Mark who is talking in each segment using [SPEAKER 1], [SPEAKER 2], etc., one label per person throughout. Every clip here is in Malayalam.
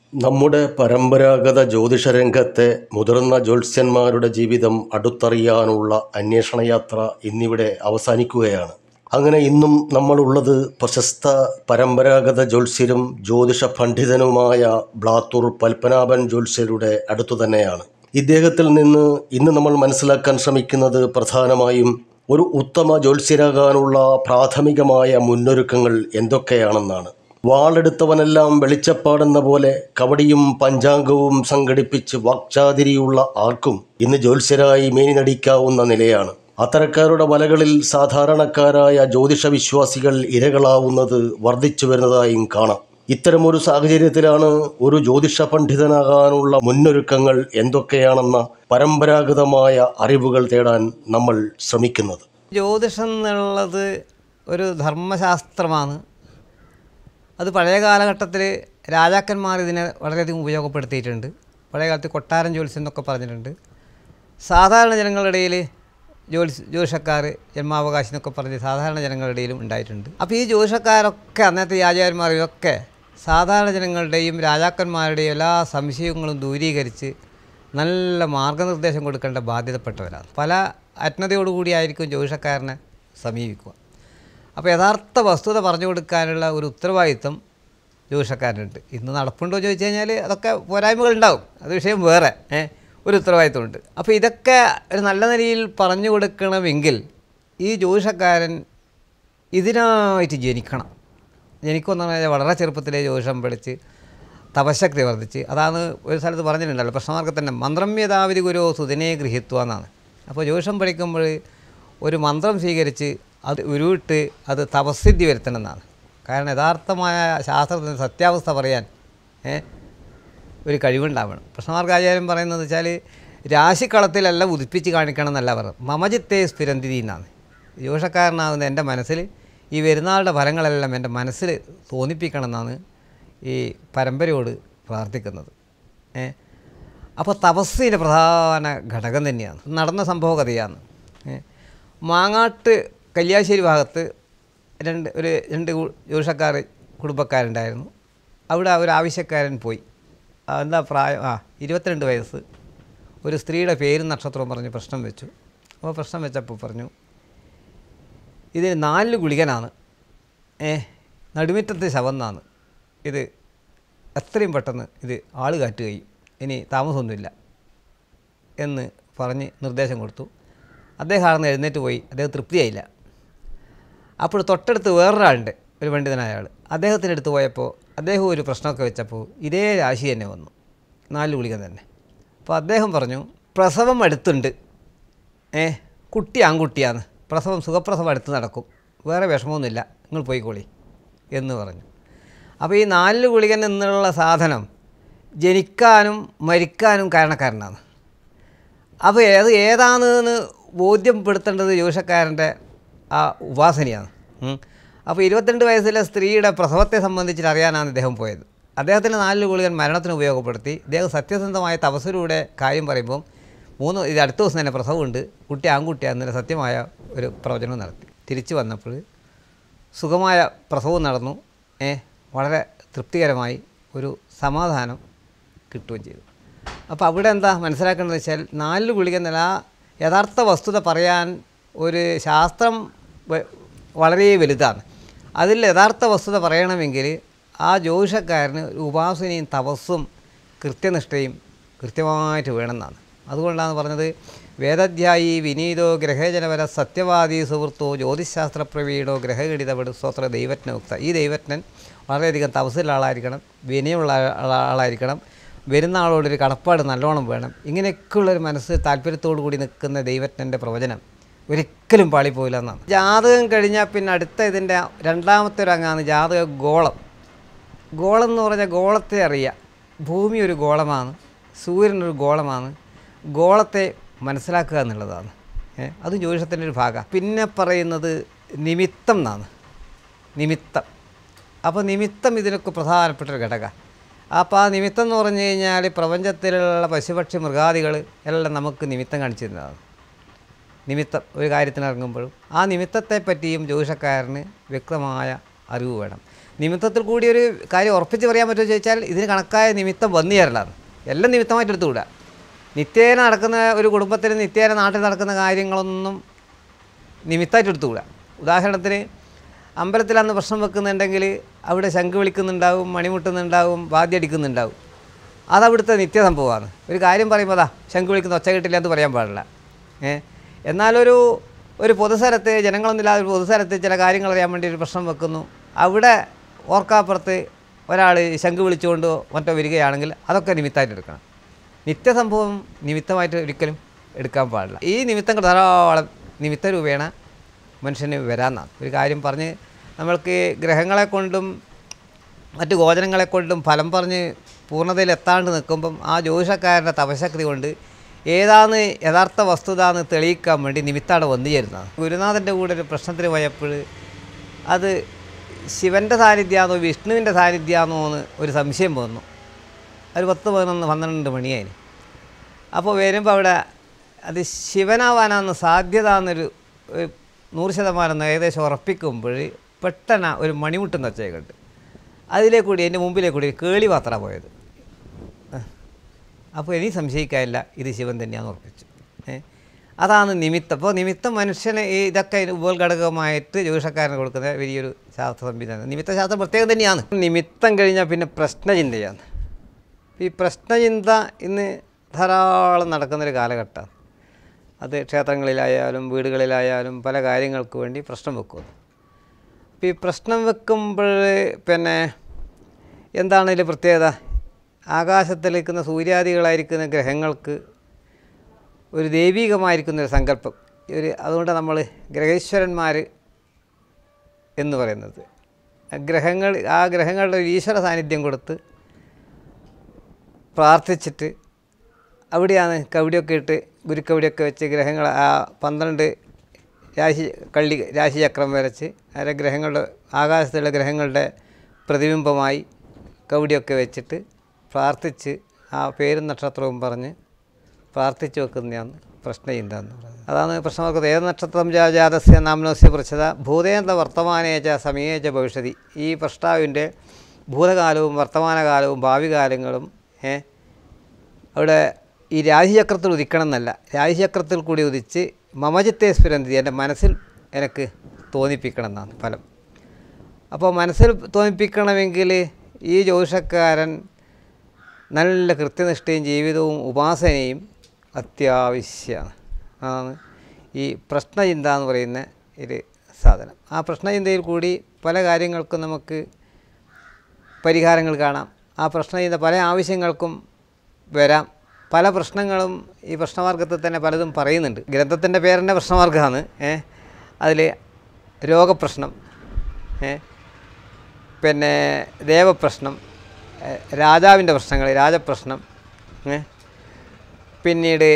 [SPEAKER 1] നമ്മുടെ പരമ്പരാഗത ജ്യോതിഷരംഗത്തെ മുതിർന്ന ജ്യോത്സ്യന്മാരുടെ ജീവിതം അടുത്തറിയാനുള്ള അന്വേഷണയാത്ര ഇന്നിവിടെ അവസാനിക്കുകയാണ് അങ്ങനെ ഇന്നും നമ്മളുള്ളത് പ്രശസ്ത പരമ്പരാഗത ജ്യോത്സ്യരും ജ്യോതിഷ പണ്ഡിതനുമായ ബ്ലാത്തൂർ പത്മനാഭൻ ജ്യോത്സ്യരുടെ അടുത്തു തന്നെയാണ് ഇദ്ദേഹത്തിൽ നിന്ന് ഇന്ന് നമ്മൾ മനസ്സിലാക്കാൻ ശ്രമിക്കുന്നത് പ്രധാനമായും ഒരു ഉത്തമ ജ്യോത്സ്യരാകാനുള്ള പ്രാഥമികമായ മുന്നൊരുക്കങ്ങൾ എന്തൊക്കെയാണെന്നാണ് വാളെടുത്തവനെല്ലാം വെളിച്ചപ്പാടെന്ന പോലെ കവടിയും പഞ്ചാംഗവും സംഘടിപ്പിച്ച് വാക്ചാതിരിയുള്ള ആർക്കും ഇന്ന് ജ്യോത്സ്യരായി മേനി നടിക്കാവുന്ന നിലയാണ് അത്തരക്കാരുടെ വലകളിൽ സാധാരണക്കാരായ ജ്യോതിഷ വിശ്വാസികൾ ഇരകളാവുന്നത് വർദ്ധിച്ചു വരുന്നതായും കാണാം ഇത്തരമൊരു സാഹചര്യത്തിലാണ് ഒരു ജ്യോതിഷ പണ്ഡിതനാകാനുള്ള മുന്നൊരുക്കങ്ങൾ എന്തൊക്കെയാണെന്ന പരമ്പരാഗതമായ അറിവുകൾ തേടാൻ നമ്മൾ ശ്രമിക്കുന്നത്
[SPEAKER 2] ജ്യോതിഷം എന്നുള്ളത് ഒരു ധർമ്മശാസ്ത്രമാണ് അത് പഴയ കാലഘട്ടത്തിൽ രാജാക്കന്മാർ ഇതിനെ വളരെയധികം ഉപയോഗപ്പെടുത്തിയിട്ടുണ്ട് പഴയ കാലത്ത് കൊട്ടാരം ജ്യോത്സ്യം എന്നൊക്കെ പറഞ്ഞിട്ടുണ്ട് സാധാരണ ജനങ്ങളുടെ ഇടയിൽ ജ്യോത്സ് ജ്യോതിഷക്കാർ ജന്മാവകാശം എന്നൊക്കെ പറഞ്ഞ് സാധാരണ ജനങ്ങളുടെ ഇടയിലും ഉണ്ടായിട്ടുണ്ട് അപ്പോൾ ഈ ജ്യോതിഷക്കാരൊക്കെ അന്നത്തെ രാജാക്കന്മാർ ഇതൊക്കെ സാധാരണ ജനങ്ങളുടെയും രാജാക്കന്മാരുടെയും എല്ലാ സംശയങ്ങളും ദൂരീകരിച്ച് നല്ല മാർഗനിർദ്ദേശം കൊടുക്കേണ്ട ബാധ്യതപ്പെട്ടവരാണ് പല അജ്ഞതയോടുകൂടിയായിരിക്കും ജ്യോതിഷക്കാരനെ സമീപിക്കുക അപ്പോൾ യഥാർത്ഥ വസ്തുത പറഞ്ഞു കൊടുക്കാനുള്ള ഒരു ഉത്തരവാദിത്വം ജ്യോതിഷക്കാരനുണ്ട് ഇന്ന് നടപ്പുണ്ടോ എന്ന് ചോദിച്ചു കഴിഞ്ഞാൽ അതൊക്കെ പോരായ്മകളുണ്ടാവും അത് വിഷയം വേറെ ഏ ഒരു ഉത്തരവാദിത്വമുണ്ട് അപ്പോൾ ഇതൊക്കെ ഒരു നല്ല നിലയിൽ പറഞ്ഞു കൊടുക്കണമെങ്കിൽ ഈ ജ്യോതിഷക്കാരൻ ഇതിനായിട്ട് ജനിക്കണം ജനിക്കുമെന്ന് പറഞ്ഞാൽ വളരെ ചെറുപ്പത്തിലേ ജ്യോതിഷം പഠിച്ച് തപശക്തി വർദ്ധിച്ച് അതാണ് ഒരു സ്ഥലത്ത് പറഞ്ഞിട്ടുണ്ടല്ലോ പ്രശ്നമാർക്ക് തന്നെ മന്ത്രം യഥാവിധി ഗുരു സുദിനെ ഗൃഹിത്വ എന്നാണ് അപ്പോൾ ജ്യോതിഷം പഠിക്കുമ്പോൾ ഒരു മന്ത്രം സ്വീകരിച്ച് അത് ഉരുവിട്ട് അത് തപസ്സിദ്ധി വരുത്തണമെന്നാണ് കാരണം യഥാർത്ഥമായ ശാസ്ത്രത്തിന് സത്യാവസ്ഥ പറയാൻ ഏ, ഒരു കഴിവുണ്ടാവണം പ്രശ്നമാർഗാചാര്യം പറയുന്നത് വെച്ചാൽ രാശിക്കളത്തിലല്ല ഉദിപ്പിച്ച് കാണിക്കണം എന്നല്ല പറയുന്നത് മമജിത്തെ സ്ഫുരന്തിരി എന്നാണ് ജ്യോഷക്കാരനാകുന്ന എൻ്റെ മനസ്സിൽ ഈ വരുന്നാളുടെ ഫലങ്ങളെല്ലാം എൻ്റെ മനസ്സിൽ തോന്നിപ്പിക്കണം എന്നാണ് ഈ പരമ്പരയോട് പ്രാർത്ഥിക്കുന്നത് ഏ അപ്പോൾ തപസ്സിൻ്റെ പ്രധാന ഘടകം തന്നെയാണ് നടന്ന സംഭവ കഥയാണ് ഏ മാങ്ങാട്ട് കല്യാശ്ശേരി ഭാഗത്ത് രണ്ട് ഒരു രണ്ട് ജ്യോതിഷക്കാർ കുടുംബക്കാരുണ്ടായിരുന്നു അവിടെ ഒരു ആവശ്യക്കാരൻ പോയി ആ, എന്താ പ്രായം ആ ഇരുപത്തിരണ്ട് വയസ്സ് ഒരു സ്ത്രീയുടെ പേരും നക്ഷത്രവും പറഞ്ഞ് പ്രശ്നം വെച്ചു അപ്പോൾ പ്രശ്നം വെച്ചപ്പോൾ പറഞ്ഞു ഇതിന് നാല് ഗുളികനാണ് ഏ നടുമിറ്റത്തെ ശവന്നാണ് ഇത് എത്രയും പെട്ടെന്ന് ഇത് ആൾ കാറ്റ് കഴിയും ഇനി താമസമൊന്നുമില്ല എന്ന് പറഞ്ഞ് നിർദ്ദേശം കൊടുത്തു അദ്ദേഹം ആണെന്ന് എഴുന്നേറ്റ് പോയി അദ്ദേഹം തൃപ്തിയായില്ല അപ്പോൾ തൊട്ടടുത്ത് വേറൊരാളുണ്ട് ഒരു പണ്ഡിതനായ ആൾ അദ്ദേഹത്തിൻ്റെ അടുത്ത് പോയപ്പോൾ അദ്ദേഹം ഒരു പ്രശ്നമൊക്കെ വെച്ചപ്പോൾ ഇതേ രാശി തന്നെ വന്നു നാല് ഗുളിക തന്നെ അപ്പോൾ അദ്ദേഹം പറഞ്ഞു പ്രസവം അടുത്തുണ്ട് ഏ കുട്ടി ആൺകുട്ടിയാണ് പ്രസവം സുഖപ്രസവം അടുത്ത് നടക്കും വേറെ വിഷമമൊന്നുമില്ല നിങ്ങൾ പോയിക്കോളി എന്ന് പറഞ്ഞു അപ്പോൾ ഈ നാല് ഗുളികൻ എന്നുള്ള സാധനം ജനിക്കാനും മരിക്കാനും കാരണക്കാരനാണ് അപ്പോൾ ഏത് ഏതാണെന്ന് ബോധ്യപ്പെടുത്തേണ്ടത് ജ്യോതിഷക്കാരൻ്റെ ആ ഉപാസനയാണ് ഉം. അപ്പോൾ ഇരുപത്തിരണ്ട് വയസ്സിലെ സ്ത്രീയുടെ പ്രസവത്തെ സംബന്ധിച്ചിട്ട് അറിയാനാണ് ഇദ്ദേഹം പോയത് അദ്ദേഹത്തിൻ്റെ നാല് ഗുളികൻ മരണത്തിന് ഉപയോഗപ്പെടുത്തി ഇദ്ദേഹം സത്യസന്ധമായ തപസ്സിലൂടെ കാര്യം പറയുമ്പം മൂന്ന് ഇത് അടുത്ത ദിവസം തന്നെ പ്രസവമുണ്ട് കുട്ടി ആൺകുട്ടിയാണെന്നതിന് സത്യമായ ഒരു പ്രവചനം നടത്തി തിരിച്ചു വന്നപ്പോൾ സുഖമായ പ്രസവം നടന്നു ഏ വളരെ തൃപ്തികരമായി ഒരു സമാധാനം കിട്ടുകയും ചെയ്തു അപ്പോൾ അവിടെ എന്താ മനസ്സിലാക്കേണ്ടത് വെച്ചാൽ നാല് ഗുളിക എന്നല്ല ആ യഥാർത്ഥ വസ്തുത പറയാൻ ഒരു ശാസ്ത്രം വ- വളരെ വലുതാണ് അതിൽ യഥാർത്ഥ വസ്തുത പറയണമെങ്കിൽ ആ ജ്യോതിഷക്കാരന് ഒരു ഉപാസനയും തപസ്സും കൃത്യനിഷ്ഠയും കൃത്യമായിട്ട് വേണമെന്നാണ് അതുകൊണ്ടാണ് പറഞ്ഞത് വേദധ്യായി വിനീതോ ഗ്രഹജനപര സത്യവാദി സുഹൃത്തോ ജ്യോതിശാസ്ത്ര പ്രവീണോ ഗ്രഹഗണിതപടു സ്തോത്ര ദൈവജ്ഞോക്ത ഈ ദൈവജ്ഞൻ വളരെയധികം തപസ്സിലുള്ള ആളായിരിക്കണം വിനയമുള്ള ആള- ആളായിരിക്കണം വരുന്ന ആളോടൊരു കടപ്പാട് നല്ലോണം വേണം ഇങ്ങനെയൊക്കെയുള്ളൊരു മനസ്സ് താല്പര്യത്തോടു കൂടി നിൽക്കുന്ന ദൈവജ്ഞൻ്റെ പ്രവചനം ഒരിക്കലും പാളിപ്പോയില്ല എന്നാണ് ജാതകം കഴിഞ്ഞാൽ പിന്നെ അടുത്ത ഇതിൻ്റെ രണ്ടാമത്തെ ഒരു അംഗമാണ് ജാതക ഗോളം ഗോളം എന്ന് പറഞ്ഞാൽ ഗോളത്തെ അറിയാം ഭൂമി ഒരു ഗോളമാണ് സൂര്യൻ ഒരു ഗോളമാണ് ഗോളത്തെ മനസ്സിലാക്കുക എന്നുള്ളതാണ് ഏ അത് ജ്യോതിഷത്തിൻ്റെ ഒരു ഭാഗമാണ് പിന്നെ പറയുന്നത് നിമിത്തം എന്നാണ് നിമിത്തം അപ്പോൾ നിമിത്തം ഇതിനൊക്കെ പ്രധാനപ്പെട്ട ഒരു ഘടകമാണ് അപ്പോൾ ആ നിമിത്തം എന്ന് പറഞ്ഞു കഴിഞ്ഞാൽ പ്രപഞ്ചത്തിലുള്ള പശുപക്ഷി മൃഗാദികൾ എല്ലാം നമുക്ക് നിമിത്തം കാണിച്ചു തരുന്നതാണ് നിമിത്തം ഒരു കാര്യത്തിന് ഇറങ്ങുമ്പോഴും ആ നിമിത്തത്തെ പറ്റിയും ജ്യോതിഷക്കാരന് വ്യക്തമായ അറിവ് വേണം നിമിത്തത്തിൽ കൂടി ഒരു കാര്യം ഉറപ്പിച്ച് പറയാൻ പറ്റുമോ ചോദിച്ചാൽ ഇതിന് കണക്കായ നിമിത്തം വന്നു ചേരലാണ് എല്ലാം നിമിത്തമായിട്ട് എടുത്തുകൂടാ നിത്യേന നടക്കുന്ന ഒരു കുടുംബത്തിൽ നിത്യേന നാട്ടിൽ നടക്കുന്ന കാര്യങ്ങളൊന്നും നിമിത്തമായിട്ട് എടുത്തുകൂടാ ഉദാഹരണത്തിന് അമ്പലത്തിൽ അന്ന് പ്രശ്നം വെക്കുന്നുണ്ടെങ്കിൽ അവിടെ ശംഖ് വിളിക്കുന്നുണ്ടാവും മണിമുട്ടുന്നുണ്ടാവും വാദ്യം അടിക്കുന്നുണ്ടാവും അതവിടുത്തെ നിത്യസംഭവമാണ് ഒരു കാര്യം പറയുമ്പോൾ അതാ ശംഖ് വിളിക്കുന്ന ഒച്ച കിട്ടില്ല എന്ന് പറയാൻ പാടില്ല ഏ എന്നാലൊരു ഒരു പൊതുസ്ഥലത്ത് ജനങ്ങളൊന്നുമില്ലാതെ ഒരു പൊതുസ്ഥലത്ത് ചില കാര്യങ്ങൾ അറിയാൻ വേണ്ടി ഒരു പ്രശ്നം വെക്കുന്നു അവിടെ ഓർക്കാപ്പുറത്ത് ഒരാൾ ശംഖ് വിളിച്ചുകൊണ്ട് മറ്റോ വരികയാണെങ്കിൽ അതൊക്കെ നിമിത്തമായിട്ട് എടുക്കണം നിത്യസംഭവം നിമിത്തമായിട്ട് ഒരിക്കലും എടുക്കാൻ പാടില്ല ഈ നിമിത്തങ്ങൾ ധാരാളം നിമിത്ത രൂപേണ മനുഷ്യന് വരാമെന്നാണ് ഒരു കാര്യം പറഞ്ഞ് നമ്മൾക്ക് ഗ്രഹങ്ങളെ കൊണ്ടും മറ്റ് ഗോചരങ്ങളെ കൊണ്ടും ഫലം പറഞ്ഞ് പൂർണ്ണതയിൽ എത്താണ്ട് നിൽക്കുമ്പം ആ ജ്യോതിഷക്കാരൻ്റെ തപശക്തി കൊണ്ട് ഏതാണ് യഥാർത്ഥ വസ്തുത എന്ന് തെളിയിക്കാൻ വേണ്ടി നിമിത്താണ് വന്നു ചേരുന്നത് ഗുരുനാഥൻ്റെ കൂടെ ഒരു പ്രശ്നത്തിന് പോയപ്പോൾ അത് ശിവൻ്റെ സാന്നിധ്യമാണോ വിഷ്ണുവിൻ്റെ സാന്നിധ്യമാണോ എന്ന് ഒരു സംശയം വന്നു ഒരു പത്ത് പതിനൊന്ന് പന്ത്രണ്ട് മണിയായിന് അപ്പോൾ വരുമ്പോൾ അവിടെ അത് ശിവനാവാനാണ് സാധ്യത എന്നൊരു ഒരു നൂറ് ശതമാനം ഏകദേശം ഉറപ്പിക്കുമ്പോൾ പെട്ടെന്ന് ഒരു മണിമുട്ടുന്ന ഒച്ചയുണ്ട് അതിലേ കൂടി എൻ്റെ മുമ്പിലേ കൂടി കേളി പാത്ര പോയത് അപ്പോൾ ഇനി സംശയിക്കാനില്ല ഇത് ശിവൻ തന്നെയാണെന്ന് ഉറപ്പിച്ചു ഏ അതാണ് നിമിത്തം അപ്പോൾ നിമിത്തം മനുഷ്യന് ഈ ഇതൊക്കെ ഉപഘടകമായിട്ട് ജ്യോതിഷക്കാരന് കൊടുക്കുന്ന വലിയൊരു ശാസ്ത്ര സംവിധാനം നിമിത്ത ശാസ്ത്രം പ്രത്യേകം തന്നെയാണ് നിമിത്തം കഴിഞ്ഞാൽ പിന്നെ പ്രശ്നചിന്തയാണ് ഈ പ്രശ്നചിന്ത ഇന്ന് ധാരാളം നടക്കുന്നൊരു കാലഘട്ടമാണ് അത് ക്ഷേത്രങ്ങളിലായാലും വീടുകളിലായാലും പല കാര്യങ്ങൾക്ക് വേണ്ടി പ്രശ്നം വെക്കുന്നു അപ്പോൾ ഈ പ്രശ്നം വെക്കുമ്പോൾ പിന്നെ എന്താണ് ഇതിൽ പ്രത്യേകത ആകാശത്തിലിരിക്കുന്ന സൂര്യാദികളായിരിക്കുന്ന ഗ്രഹങ്ങൾക്ക് ഒരു ദൈവികമായിരിക്കുന്ന ഒരു സങ്കല്പം ഒരു അതുകൊണ്ട് നമ്മൾ ഗ്രഹേശ്വരന്മാർ എന്ന് പറയുന്നത് ഗ്രഹങ്ങൾ ആ ഗ്രഹങ്ങളുടെ ഒരു ഈശ്വര സാന്നിധ്യം കൊടുത്ത് പ്രാർത്ഥിച്ചിട്ട് അവിടെയാണ് കവിടിയൊക്കെ ഇട്ട് ഗുരുക്കവിടിയൊക്കെ വെച്ച് ഗ്രഹങ്ങൾ ആ പന്ത്രണ്ട് രാശി കള്ളി രാശിചക്രം വരച്ച് അതിലെ ഗ്രഹങ്ങളുടെ ആകാശത്തുള്ള ഗ്രഹങ്ങളുടെ പ്രതിബിംബമായി കവിടിയൊക്കെ വെച്ചിട്ട് പ്രാർത്ഥിച്ച് ആ പേരും നക്ഷത്രവും പറഞ്ഞ് പ്രാർത്ഥിച്ച് വെക്കുന്നതാണ് പ്രശ്നചിന്ത എന്ന് പറയുന്നത് അതാണ് പ്രശ്നമാർക്കത് ഏത് നക്ഷത്രം ജാതസ്യ നാമനസ്യ പൃച്ഛത ഭൂതേന്ദ വർത്തമാനേച്ച സമയേച്ച ഭവിഷ്യതി ഈ പ്രഷ്ടാവിൻ്റെ ഭൂതകാലവും വർത്തമാനകാലവും ഭാവി കാലങ്ങളും ഏ അവിടെ ഈ രാശിചക്രത്തിൽ ഉദിക്കണം എന്നല്ല രാശിചക്രത്തിൽ കൂടി ഉദിച്ച് മമചിത്തെ സ്ഫുരന്തി എൻ്റെ മനസ്സിൽ എനിക്ക് തോന്നിപ്പിക്കണം എന്നാണ് ഫലം അപ്പോൾ മനസ്സിൽ തോന്നിപ്പിക്കണമെങ്കിൽ ഈ ജ്യോതിഷക്കാരൻ നല്ല കൃത്യനിഷ്ഠയും ജീവിതവും ഉപാസനയും അത്യാവശ്യമാണ് അതാണ് ഈ പ്രശ്നചിന്ത എന്ന് പറയുന്ന ഒരു സാധനം ആ പ്രശ്നചിന്തയിൽ കൂടി പല കാര്യങ്ങൾക്കും നമുക്ക് പരിഹാരങ്ങൾ കാണാം ആ പ്രശ്നചിന്ത പല ആവശ്യങ്ങൾക്കും വരാം പല പ്രശ്നങ്ങളും ഈ പ്രശ്നമാർഗത്തിൽ തന്നെ പലതും പറയുന്നുണ്ട് ഗ്രന്ഥത്തിൻ്റെ പേരിൻ്റെ പ്രശ്നമാർഗ്ഗമാണ് ഏ അതിൽ രോഗപ്രശ്നം ഏ പിന്നെ ദേവപ്രശ്നം ഏ, രാജാവിൻ്റെ പ്രശ്നങ്ങൾ രാജപ്രശ്നം ഏ പിന്നീട്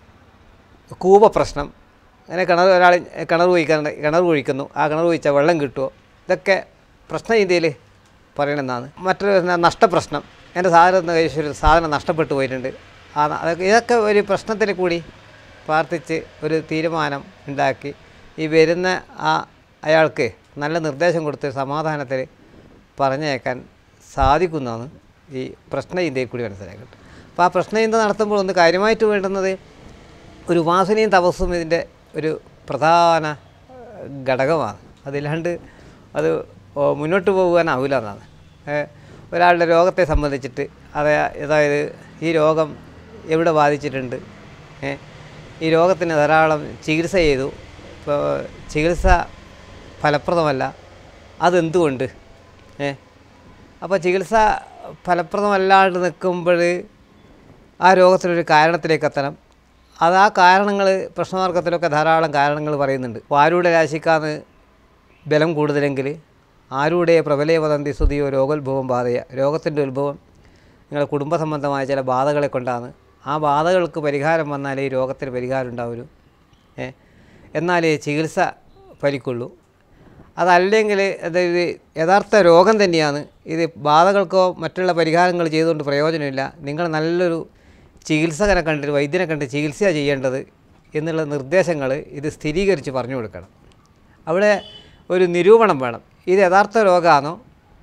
[SPEAKER 2] കൂപപ്രശ്നം അങ്ങനെ കിണർ ഒരാൾ കിണർ കുഴിക്കാണ്ട് കിണർ കുഴിക്കുന്നു ആ കിണർ കുഴിച്ചാൽ വെള്ളം കിട്ടുമോ ഇതൊക്കെ പ്രശ്ന രീതിയിൽ പറയണമെന്നാണ് മറ്റൊരു ന- നഷ്ടപ്രശ്നം എൻ്റെ സാധനം കഴിച്ച ഒരു സാധനം നഷ്ടപ്പെട്ടു പോയിട്ടുണ്ട് ആ ന- അതൊക്കെ ഇതൊക്കെ ഒരു പ്രശ്നത്തിൽ കൂടി പ്രാർത്ഥിച്ച് ഒരു തീരുമാനം ഉണ്ടാക്കി ഈ വരുന്ന ആ അയാൾക്ക് നല്ല നിർദ്ദേശം കൊടുത്ത് സമാധാനത്തിൽ പറഞ്ഞേക്കാൻ സാധിക്കുന്നതാണ് ഈ പ്രശ്നചിന്തയിൽ കൂടി മനസ്സിലാക്കിയിട്ട് അപ്പോൾ ആ പ്രശ്നചിന്ത നടത്തുമ്പോൾ ഒന്ന് കാര്യമായിട്ട് വേണ്ടുന്നത് ഒരു ഉപാസനയും തപസ്സും ഇതിൻ്റെ ഒരു പ്രധാന ഏഹ്, ഘടകമാണ് അതില്ലാണ്ട് അത് ഓ, മുന്നോട്ട് പോകാനാവില്ല എന്നാണ് ഏഹ്, ഒരാളുടെ രോഗത്തെ സംബന്ധിച്ചിട്ട് അത് അതായത് ഈ രോഗം എവിടെ ബാധിച്ചിട്ടുണ്ട് ഏഹ്, ഈ രോഗത്തിന് ധാരാളം ചികിത്സ ചെയ്തു ഇപ്പോൾ ചികിത്സ ഫലപ്രദമല്ല അതെന്തുകൊണ്ട് ഏ അപ്പോൾ ചികിത്സ ഫലപ്രദമല്ലാണ്ട് നിൽക്കുമ്പോൾ ആ രോഗത്തിനൊരു കാരണത്തിലേക്ക് എത്തണം അത് ആ കാരണങ്ങൾ പ്രശ്നമാർഗത്തിലൊക്കെ ധാരാളം കാരണങ്ങൾ പറയുന്നുണ്ട് അപ്പോൾ ആരുടെ രാശിക്കാന്ന് ബലം കൂടുതലെങ്കിൽ ആരുടെ പ്രബലേ വദന്തി സ്തുതിയോ രോഗോത്ഭവം ബാധയ രോഗത്തിൻ്റെ ഉത്ഭവം നിങ്ങളുടെ കുടുംബ സംബന്ധമായ ചില ബാധകളെ കൊണ്ടാണ് ആ ബാധകൾക്ക് പരിഹാരം വന്നാലേ ഈ രോഗത്തിന് പരിഹാരം ഉണ്ടാവുള്ളൂ ഏ എന്നാലേ ചികിത്സ ഫലിക്കുള്ളൂ അതല്ലെങ്കിൽ അതായത് യഥാർത്ഥ രോഗം തന്നെയാണ് ഇത് ബാധകൾക്കോ മറ്റുള്ള പരിഹാരങ്ങൾ ചെയ്തുകൊണ്ട് പ്രയോജനമില്ല നിങ്ങൾ നല്ലൊരു ചികിത്സകനെ കണ്ടിട്ട് വൈദ്യനെ കണ്ട് ചികിത്സ ചെയ്യേണ്ടത് എന്നുള്ള നിർദ്ദേശങ്ങൾ ഇത് സ്ഥിരീകരിച്ച് പറഞ്ഞു കൊടുക്കണം അവിടെ ഒരു നിരൂപണം വേണം ഇത് യഥാർത്ഥ രോഗമാണോ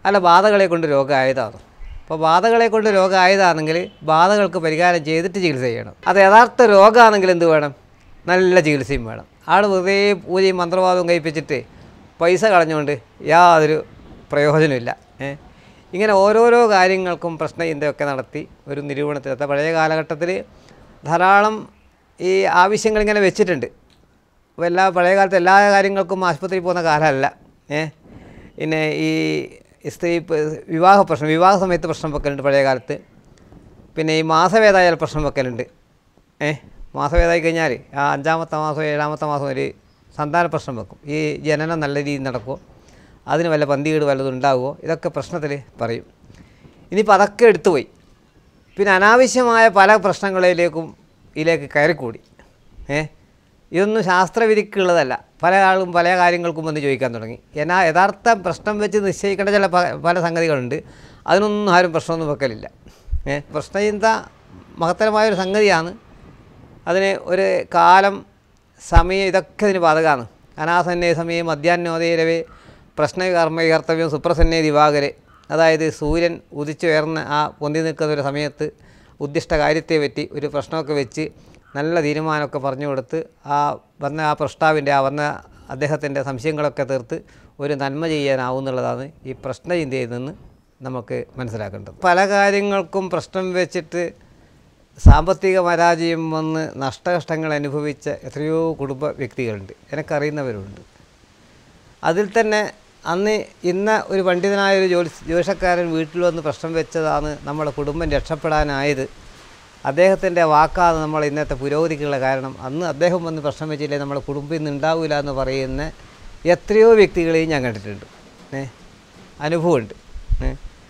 [SPEAKER 2] അല്ല ബാധകളെ കൊണ്ട് രോഗമായതാണ് അപ്പോൾ ബാധകളെ കൊണ്ട് രോഗമായതാണെങ്കിൽ ബാധകൾക്ക് പരിഹാരം ചെയ്തിട്ട് ചികിത്സ ചെയ്യണം അത് യഥാർത്ഥ രോഗമാണെങ്കിൽ എന്ത് വേണം നല്ല ചികിത്സയും വേണം ആൾ വെറുതെ പൂജയും മന്ത്രവാദവും കഴിപ്പിച്ചിട്ട് പൈസ കളഞ്ഞുകൊണ്ട് യാതൊരു പ്രയോജനമില്ല ഏ ഇങ്ങനെ ഓരോരോ കാര്യങ്ങൾക്കും പ്രശ്നചിന്തയൊക്കെ നടത്തി ഒരു നിരൂപണത്തിലെത്താം പഴയ കാലഘട്ടത്തിൽ ധാരാളം ഈ ആവശ്യങ്ങൾ ഇങ്ങനെ വെച്ചിട്ടുണ്ട് അപ്പോൾ എല്ലാ പഴയ കാലത്ത് എല്ലാ കാര്യങ്ങൾക്കും ആശുപത്രിയിൽ പോകുന്ന കാലമല്ല ഏ പിന്നെ ഈ സ്ത്രീ പ- വിവാഹ പ്രശ്നം വിവാഹ സമയത്ത് പ്രശ്നം വെക്കലുണ്ട് പഴയ കാലത്ത് പിന്നെ ഈ മാസവേദായാൽ പ്രശ്നം വെക്കലുണ്ട് ഏ മാസവേദായി കഴിഞ്ഞാൽ ആ അഞ്ചാമത്തെ മാസം ഏഴാമത്തെ മാസം ഒരു സന്താന പ്രശ്നം വെക്കും ഈ ജനനം നല്ല രീതിയിൽ നടക്കുമോ അതിന് വല്ല പന്തികേട് വല്ലതും ഉണ്ടാകുമോ ഇതൊക്കെ പ്രശ്നത്തിൽ പറയും ഇനിയിപ്പോൾ അതൊക്കെ എടുത്തുപോയി പിന്നെ അനാവശ്യമായ പല പ്രശ്നങ്ങളിലേക്കും ഇതിലേക്ക് കയറിക്കൂടി ഏ ഇതൊന്നും ശാസ്ത്രവിധിക്കുള്ളതല്ല പല ആളും പല കാര്യങ്ങൾക്കും വന്ന് ചോദിക്കാൻ തുടങ്ങി എന്നാ യഥാർത്ഥ പ്രശ്നം വെച്ച് നിശ്ചയിക്കേണ്ട ചില പ- പല സംഗതികളുണ്ട് അതിനൊന്നും ആരും പ്രശ്നമൊന്നും വെക്കലില്ല ഏ പ്രശ്നചിന്ത മഹത്തരമായൊരു സംഗതിയാണ് അതിന് ഒരു കാലം സമയം ഇതൊക്കെ ഇതിന് ബാധകമാണ് അനാസന്നേ സമയം മധ്യാഹ്നോദയരവേ പ്രശ്നകർമ്മ കർത്തവ്യം സുപ്രസന്നേ ദിവാകരെ അതായത് സൂര്യൻ ഉദിച്ചുയർന്ന ആ പൊന്തി നിൽക്കുന്ന ഒരു സമയത്ത് ഉദ്ദിഷ്ട കാര്യത്തെ പറ്റി ഒരു പ്രശ്നമൊക്കെ വെച്ച് നല്ല തീരുമാനമൊക്കെ പറഞ്ഞു കൊടുത്ത് ആ വന്ന ആ പ്രഷ്ടാവിൻ്റെ ആ വന്ന അദ്ദേഹത്തിൻ്റെ സംശയങ്ങളൊക്കെ തീർത്ത് ഒരു നന്മ ചെയ്യാനാവും എന്നുള്ളതാണ് ഈ പ്രശ്നചിന്തയിൽ നിന്ന് നമുക്ക് മനസ്സിലാക്കേണ്ടത് പല കാര്യങ്ങൾക്കും പ്രശ്നം വെച്ചിട്ട് സാമ്പത്തിക പരാജയം വന്ന് നഷ്ടകഷ്ടങ്ങൾ അനുഭവിച്ച എത്രയോ കുടുംബ വ്യക്തികളുണ്ട് എനിക്കറിയുന്നവരുണ്ട് അതിൽ തന്നെ അന്ന് ഇന്ന് ഒരു പണ്ഡിതനായ ഒരു ജോലി ജ്യോതിഷക്കാരൻ വീട്ടിൽ വന്ന് പ്രശ്നം വെച്ചതാണ് നമ്മുടെ കുടുംബം രക്ഷപ്പെടാനായത് അദ്ദേഹത്തിൻ്റെ വാക്കാണ് നമ്മൾ ഇന്നത്തെ പുരോഗതിക്കുള്ള കാരണം അന്ന് അദ്ദേഹം വന്ന് പ്രശ്നം വെച്ചില്ലേ നമ്മുടെ കുടുംബം ഇന്ന് ഉണ്ടാവില്ല എന്ന് പറയുന്ന എത്രയോ വ്യക്തികളെയും ഞാൻ കണ്ടിട്ടുണ്ട് ഏ അനുഭവമുണ്ട് ഏ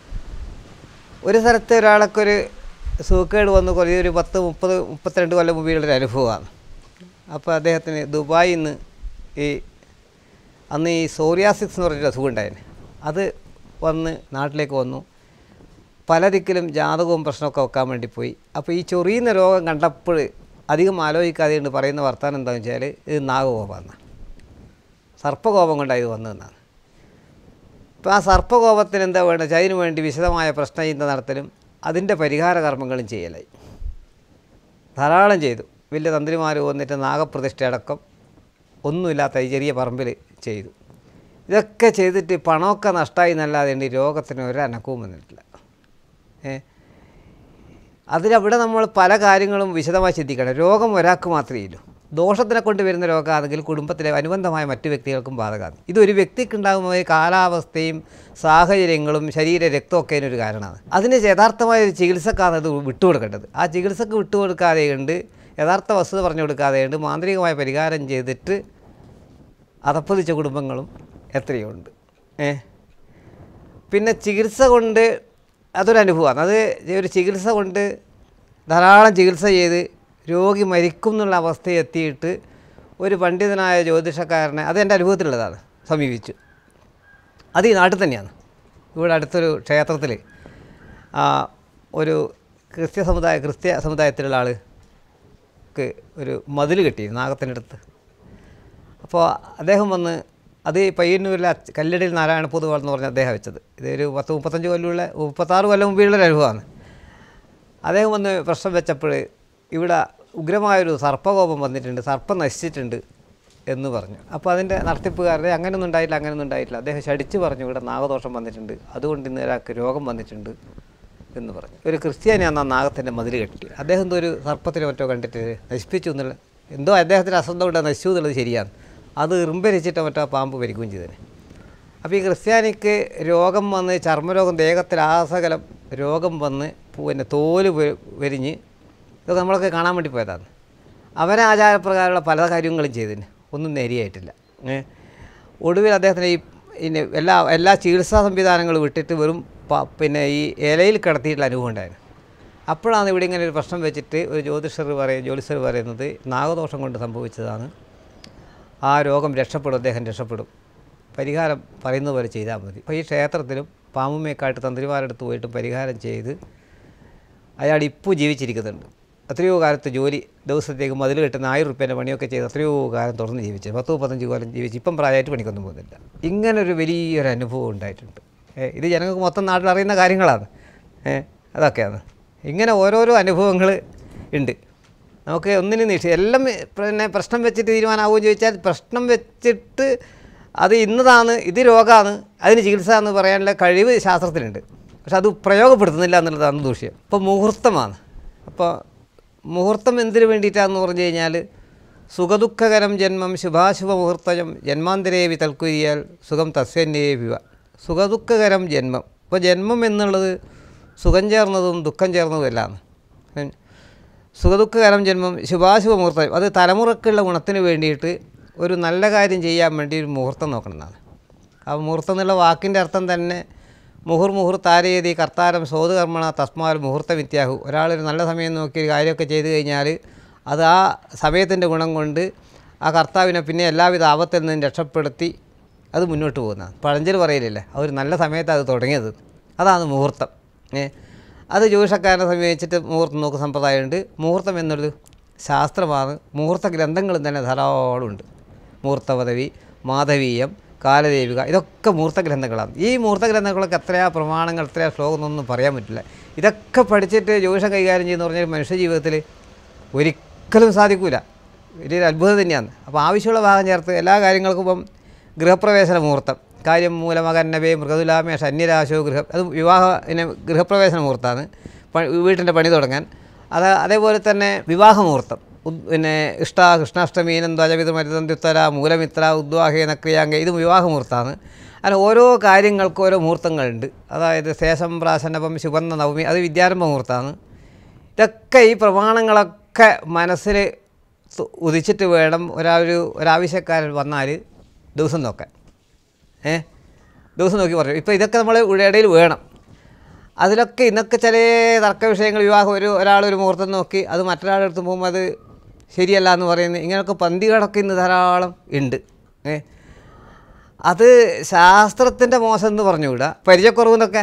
[SPEAKER 2] ഒരു സ്ഥലത്ത് ഒരാളൊക്കെ ഒരു സൂക്കേട് വന്ന് കുറേ ഒരു പത്ത് മുപ്പത് മുപ്പത്തിരണ്ട് കൊല്ലം മുമ്പുള്ളൊരു അനുഭവമാണ് അപ്പോൾ അദ്ദേഹത്തിന് ദുബായിൽ നിന്ന് ഈ അന്ന് ഈ സോറിയാസിക്സ് എന്ന് പറഞ്ഞൊരു അസുഖം ഉണ്ടായിരുന്നു അത് വന്ന് നാട്ടിലേക്ക് വന്നു പല ദിക്കിലും ജാതകവും പ്രശ്നമൊക്കെ വെക്കാൻ വേണ്ടി പോയി അപ്പോൾ ഈ ചൊറിയുന്ന രോഗം കണ്ടപ്പോൾ അധികം ആലോചിക്കാതെ കൊണ്ട് പറയുന്ന വർത്താനം എന്താണെന്ന് വെച്ചാൽ ഇത് നാഗകോപമാണ് സർപ്പകോപം കൊണ്ടാണ് ഇത് വന്നതെന്നാണ് ഇപ്പോൾ ആ സർപ്പകോപത്തിന് എന്താ വേണ്ടത് വെച്ചാൽ അതിന് വേണ്ടി വിശദമായ പ്രശ്നചിന്ത നടത്തലും അതിൻ്റെ പരിഹാര കർമ്മങ്ങളും ചെയ്യലായി ധാരാളം ചെയ്തു വലിയ തന്ത്രിമാർ വന്നിട്ട് നാഗപ്രതിഷ്ഠ അടക്കം ഒന്നുമില്ലാത്ത ഈ ചെറിയ പറമ്പിൽ ചെയ്തു ഇതൊക്കെ ചെയ്തിട്ട് പണമൊക്കെ നഷ്ടമായി എന്നല്ലാതെ ഉണ്ട് ഈ രോഗത്തിന് ഒരു അനക്കവും വന്നിട്ടില്ല ഏ അതിലവിടെ നമ്മൾ പല കാര്യങ്ങളും വിശദമായി ചിന്തിക്കണം രോഗം ഒരാൾക്ക് മാത്രമേ ഇല്ലൂ ദോഷത്തിനെ കൊണ്ട് വരുന്ന രോഗമാണെങ്കിൽ കുടുംബത്തിലെ അനുബന്ധമായ മറ്റു വ്യക്തികൾക്കും ബാധകമാണ് ഇതൊരു വ്യക്തിക്കുണ്ടാകുന്ന ഒരു കാലാവസ്ഥയും സാഹചര്യങ്ങളും ശരീര രക്തമൊക്കെ അതിനൊരു കാരണമാണ് അതിന് യഥാർത്ഥമായ ഒരു ചികിത്സക്കാണ് അത് വിട്ടുകൊടുക്കേണ്ടത് ആ ചികിത്സക്ക് വിട്ടുകൊടുക്കാതെ ഉണ്ട് യഥാർത്ഥ വസ്തുത പറഞ്ഞു കൊടുക്കാതെ ഉണ്ട് മാന്ത്രികമായ പരിഹാരം ചെയ്തിട്ട് അതപ്പതിച്ച കുടുംബങ്ങളും എത്രയോ ഉണ്ട് ഏ പിന്നെ ചികിത്സ കൊണ്ട് അതൊരു അനുഭവമാണ് അത് ഒരു ചികിത്സ കൊണ്ട് ധാരാളം ചികിത്സ ചെയ്ത് രോഗി മരിക്കും എന്നുള്ള അവസ്ഥയിൽ എത്തിയിട്ട് ഒരു പണ്ഡിതനായ ജ്യോതിഷക്കാരനെ അത് എൻ്റെ അനുഭവത്തിലുള്ളതാണ് സമീപിച്ചു അത് ഈ നാട്ടിൽ തന്നെയാണ് ഇവിടെ അടുത്തൊരു ക്ഷേത്രത്തിൽ ഒരു ക്രിസ്ത്യ സമുദായ ക്രിസ്ത്യ സമുദായത്തിലുള്ള ആൾക്ക് ഒരു മതിൽ കെട്ടി നാഗത്തിനടുത്ത് അപ്പോൾ അദ്ദേഹം വന്ന് അത് ഈ പയ്യന്നൂരിലെ അച്ച് കല്ലടിയിൽ നാരായണ പൊതുവാൾ എന്ന് പറഞ്ഞ അദ്ദേഹം വെച്ചത് ഇതൊരു പത്ത് മുപ്പത്തഞ്ച് കൊല്ലമുള്ള മുപ്പത്താറ് കൊല്ലം മുമ്പുള്ള ഒരു അനുഭവമാണ് അദ്ദേഹം വന്ന് പ്രശ്നം വെച്ചപ്പോൾ ഇവിടെ ഉഗ്രമായൊരു സർപ്പകോപം വന്നിട്ടുണ്ട് സർപ്പം നശിച്ചിട്ടുണ്ട് എന്ന് പറഞ്ഞു അപ്പോൾ അതിൻ്റെ നടത്തിപ്പുകാരുടെ അങ്ങനെയൊന്നും ഉണ്ടായിട്ടില്ല അങ്ങനെയൊന്നും ഉണ്ടായിട്ടില്ല അദ്ദേഹം ശടിച്ച് പറഞ്ഞു ഇവിടെ നാഗദോഷം വന്നിട്ടുണ്ട് അതുകൊണ്ട് ഇന്ന് ഒരാൾക്ക് രോഗം വന്നിട്ടുണ്ട് എന്ന് പറഞ്ഞു ഒരു ക്രിസ്ത്യാനിയാണ് ആ നാഗത്തിൻ്റെ മതിൽ കെട്ടി അദ്ദേഹം എന്തോ ഒരു സർപ്പത്തിനെ മറ്റോ കണ്ടിട്ട് നശിപ്പിച്ചു എന്നുള്ള എന്തോ അദ്ദേഹത്തിന് അസന്ധം കൊണ്ട് നശിച്ചു എന്നുള്ളത് ശരിയാണ് അത് ഇറുമ്പരിച്ചിട്ടോ മറ്റോ ആ പാമ്പ് ഭരിക്കുകയും ചെയ്തതിന് അപ്പോൾ ഈ ക്രിസ്ത്യാനിക്ക് രോഗം വന്ന് ചർമ്മരോഗം ദേഹത്തിൽ ആസകലം രോഗം വന്ന് പിന്നെ തോല് വെ- വെരിഞ്ഞ് ഇതൊക്കെ നമ്മളൊക്കെ കാണാൻ വേണ്ടി പോയതാണ് അവരെ ആചാരപ്രകാരമുള്ള പല കാര്യങ്ങളും ചെയ്തതിന് ഒന്നും നേരിയായിട്ടില്ല ഏ ഒടുവിൽ അദ്ദേഹത്തിന് ഈ പിന്നെ എല്ലാ എല്ലാ ചികിത്സാ സംവിധാനങ്ങളും വിട്ടിട്ട് വെറും പ- പിന്നെ ഈ ഇലയിൽ കിടത്തിയിട്ടുള്ള അനുഭവം ഉണ്ടായിരുന്നു അപ്പോഴാണ് ഇവിടെ ഇങ്ങനെ ഒരു പ്രശ്നം വെച്ചിട്ട് ഒരു ജ്യോതിഷർ പറയും ജ്യോതിഷർ പറയുന്നത് നാഗദോഷം കൊണ്ട് സംഭവിച്ചതാണ് ആ രോഗം രക്ഷപ്പെടും അദ്ദേഹം രക്ഷപ്പെടും പരിഹാരം പറയുന്ന പോലെ ചെയ്താൽ മതി അപ്പോൾ ഈ ക്ഷേത്രത്തിലും പാമ്പുമേക്കാട്ട് തന്ത്രിമാരെടുത്ത് പോയിട്ട് പരിഹാരം ചെയ്ത് അയാൾ ഇപ്പോൾ ജീവിച്ചിരിക്കുന്നുണ്ട് എത്രയോ കാലത്ത് ജോലി ദിവസത്തേക്ക് മതിൽ കെട്ടുന്ന ആയിരം റുപ്യേൻ്റെ പണിയൊക്കെ ചെയ്ത് എത്രയോ കാലം തുറന്ന് ജീവിച്ചു പത്ത് മുപ്പത്തഞ്ച് കൊല്ലം ജീവിച്ച് ഇപ്പം പ്രായമായിട്ട് പണിക്കൊന്നും പോകുന്നില്ല ഇങ്ങനൊരു വലിയൊരു അനുഭവം ഉണ്ടായിട്ടുണ്ട് ഏ, ഇത് ജനങ്ങൾക്ക് മൊത്തം നാട്ടിൽ അറിയുന്ന കാര്യങ്ങളാണ് ഏ, അതൊക്കെയാണ് ഇങ്ങനെ ഓരോരോ അനുഭവങ്ങൾ ഉണ്ട് നമുക്ക് ഒന്നിനും നിഷേ എല്ലാം പിന്നെ പ്രശ്നം വെച്ചിട്ട് തീരുമാനമാവുമെന്ന് ചോദിച്ചാൽ പ്രശ്നം വെച്ചിട്ട് അത് ഇന്നതാണ് ഇത് രോഗമാണ് അതിന് ചികിത്സ എന്ന് പറയാനുള്ള കഴിവ് ശാസ്ത്രത്തിനുണ്ട് പക്ഷെ അത് പ്രയോഗപ്പെടുത്തുന്നില്ല എന്നുള്ളതാണ് ദൂഷ്യം ഇപ്പോൾ മുഹൂർത്തമാണ് അപ്പോൾ മുഹൂർത്തം എന്തിനു വേണ്ടിയിട്ടാണെന്ന് പറഞ്ഞു കഴിഞ്ഞാൽ സുഖദുഃഖകരം ജന്മം ശുഭാശുഭ മുഹൂർത്തജം ജന്മാന്തരേവി തൽക്കുരിയാൽ സുഖം തസ്യന്യേവിവ സുഖദുഃഖകരം ജന്മം ഇപ്പോൾ ജന്മം എന്നുള്ളത് സുഖം ചേർന്നതും ദുഃഖം ചേർന്നതും എല്ലാമാണ് ഉം. സുഖദുഃഖകരം ജന്മം ശുഭാശുഭ മുഹൂർത്തം അത് തലമുറക്കുള്ള ഗുണത്തിന് വേണ്ടിയിട്ട് ഒരു നല്ല കാര്യം ചെയ്യാൻ വേണ്ടി ഒരു മുഹൂർത്തം നോക്കണമെന്നാണ് ആ മുഹൂർത്തം എന്നുള്ള വാക്കിൻ്റെ അർത്ഥം തന്നെ മുഹുർ മുഹുർ താരയതി കർത്താരം സോതുകർമ്മണ തസ്മാൽ മുഹൂർത്ത വിത്യാഹു ഒരാളൊരു നല്ല സമയം നോക്കി ഒരു കാര്യമൊക്കെ ചെയ്തു കഴിഞ്ഞാൽ അത് ആ സമയത്തിൻ്റെ ഗുണം കൊണ്ട് ആ കർത്താവിനെ പിന്നെ എല്ലാവിധ ആപത്തിൽ നിന്നും രക്ഷപ്പെടുത്തി അത് മുന്നോട്ട് പോകുന്നതാണ് പഴഞ്ചൽ പറയലില്ലേ ആ ഒരു നല്ല സമയത്ത് അത് തുടങ്ങിയത് അതാണ് മുഹൂർത്തം ഏ അത് ജ്യോതിഷക്കാരനെ സമീപിച്ചിട്ട് മുഹൂർത്തം നോക്കുന്ന സമ്പ്രദായമുണ്ട് മുഹൂർത്തം എന്നുള്ളത് ശാസ്ത്രമാണ് മുഹൂർത്ത ഗ്രന്ഥങ്ങളും തന്നെ ധാരാളമുണ്ട് മൂർത്തപദവി മാധവീയം കാലദേവിക ഇതൊക്കെ മൂർത്ത ഗ്രന്ഥങ്ങളാണ് ഈ മൂർത്ത ഗ്രന്ഥങ്ങളൊക്കെ എത്രയാ പ്രമാണങ്ങൾ എത്രയാ ശ്ലോകം എന്നൊന്നും പറയാൻ പറ്റില്ല ഇതൊക്കെ പഠിച്ചിട്ട് ജ്യോതിഷം കൈകാര്യം ചെയ്യുന്ന പറഞ്ഞാൽ മനുഷ്യ ജീവിതത്തിൽ ഒരിക്കലും സാധിക്കൂല വലിയൊരു അത്ഭുതം തന്നെയാണ് അപ്പോൾ ആവശ്യമുള്ള ഭാഗം ചേർത്ത് എല്ലാ കാര്യങ്ങൾക്കും ഇപ്പം ഗൃഹപ്രവേശന മുഹൂർത്തം കാര്യം മൂലമകന്നവേ മൃഗതുലാമേഷ അന്യരാശോ ഗൃഹ അത് വിവാഹ ഇനെ ഗൃഹപ്രവേശന മുഹൂർത്തമാണ് പ- വീട്ടിൻ്റെ പണി തുടങ്ങാൻ അത് അതേപോലെ തന്നെ വിവാഹ മുഹൂർത്തം ഉദ് പിന്നെ ഇഷ്ട കൃഷ്ണാഷ്ടമീനം ധ്വജവിധ മരുതന്ത്യുത്തര മൂലമിത്ര ഉദ്വാഹേ നക്രിയാങ്ക ഇത് വിവാഹ മുഹൂർത്തമാണ് അങ്ങനെ ഓരോ കാര്യങ്ങൾക്കും ഓരോ മുഹൂർത്തങ്ങളുണ്ട് അതായത് ശേഷം പ്രാശനപം ശുഭന്ന നവമി അത് വിദ്യാരംഭ മുഹൂർത്തമാണ് ഇതൊക്കെ ഈ പ്രമാണങ്ങളൊക്കെ മനസ്സിൽ തു- ഉദിച്ചിട്ട് വേണം ഒരാളൊരു ഒരാവശ്യക്കാരൻ വന്നാൽ ദിവസം നോക്കാൻ ഏ ദിവസം നോക്കി പറഞ്ഞു ഇപ്പോൾ ഇതൊക്കെ നമ്മൾ ഇടയിൽ വേണം അതിലൊക്കെ ഇന്നൊക്കെ ചില തർക്ക വിഷയങ്ങൾ വിവാഹം ഒരു ഒരാളൊരു മുഹൂർത്തം നോക്കി അത് മറ്റൊരാളുടെ അടുത്ത് പോകുമ്പോൾ അത് ശരിയല്ല എന്ന് പറയുന്നത് ഇങ്ങനെയൊക്കെ പന്തികളൊക്കെ ഇന്ന് ധാരാളം ഉണ്ട് ഏ അത് ശാസ്ത്രത്തിൻ്റെ മോശം എന്ന് പറഞ്ഞുകൂടാ പരിചയക്കുറവെന്നൊക്കെ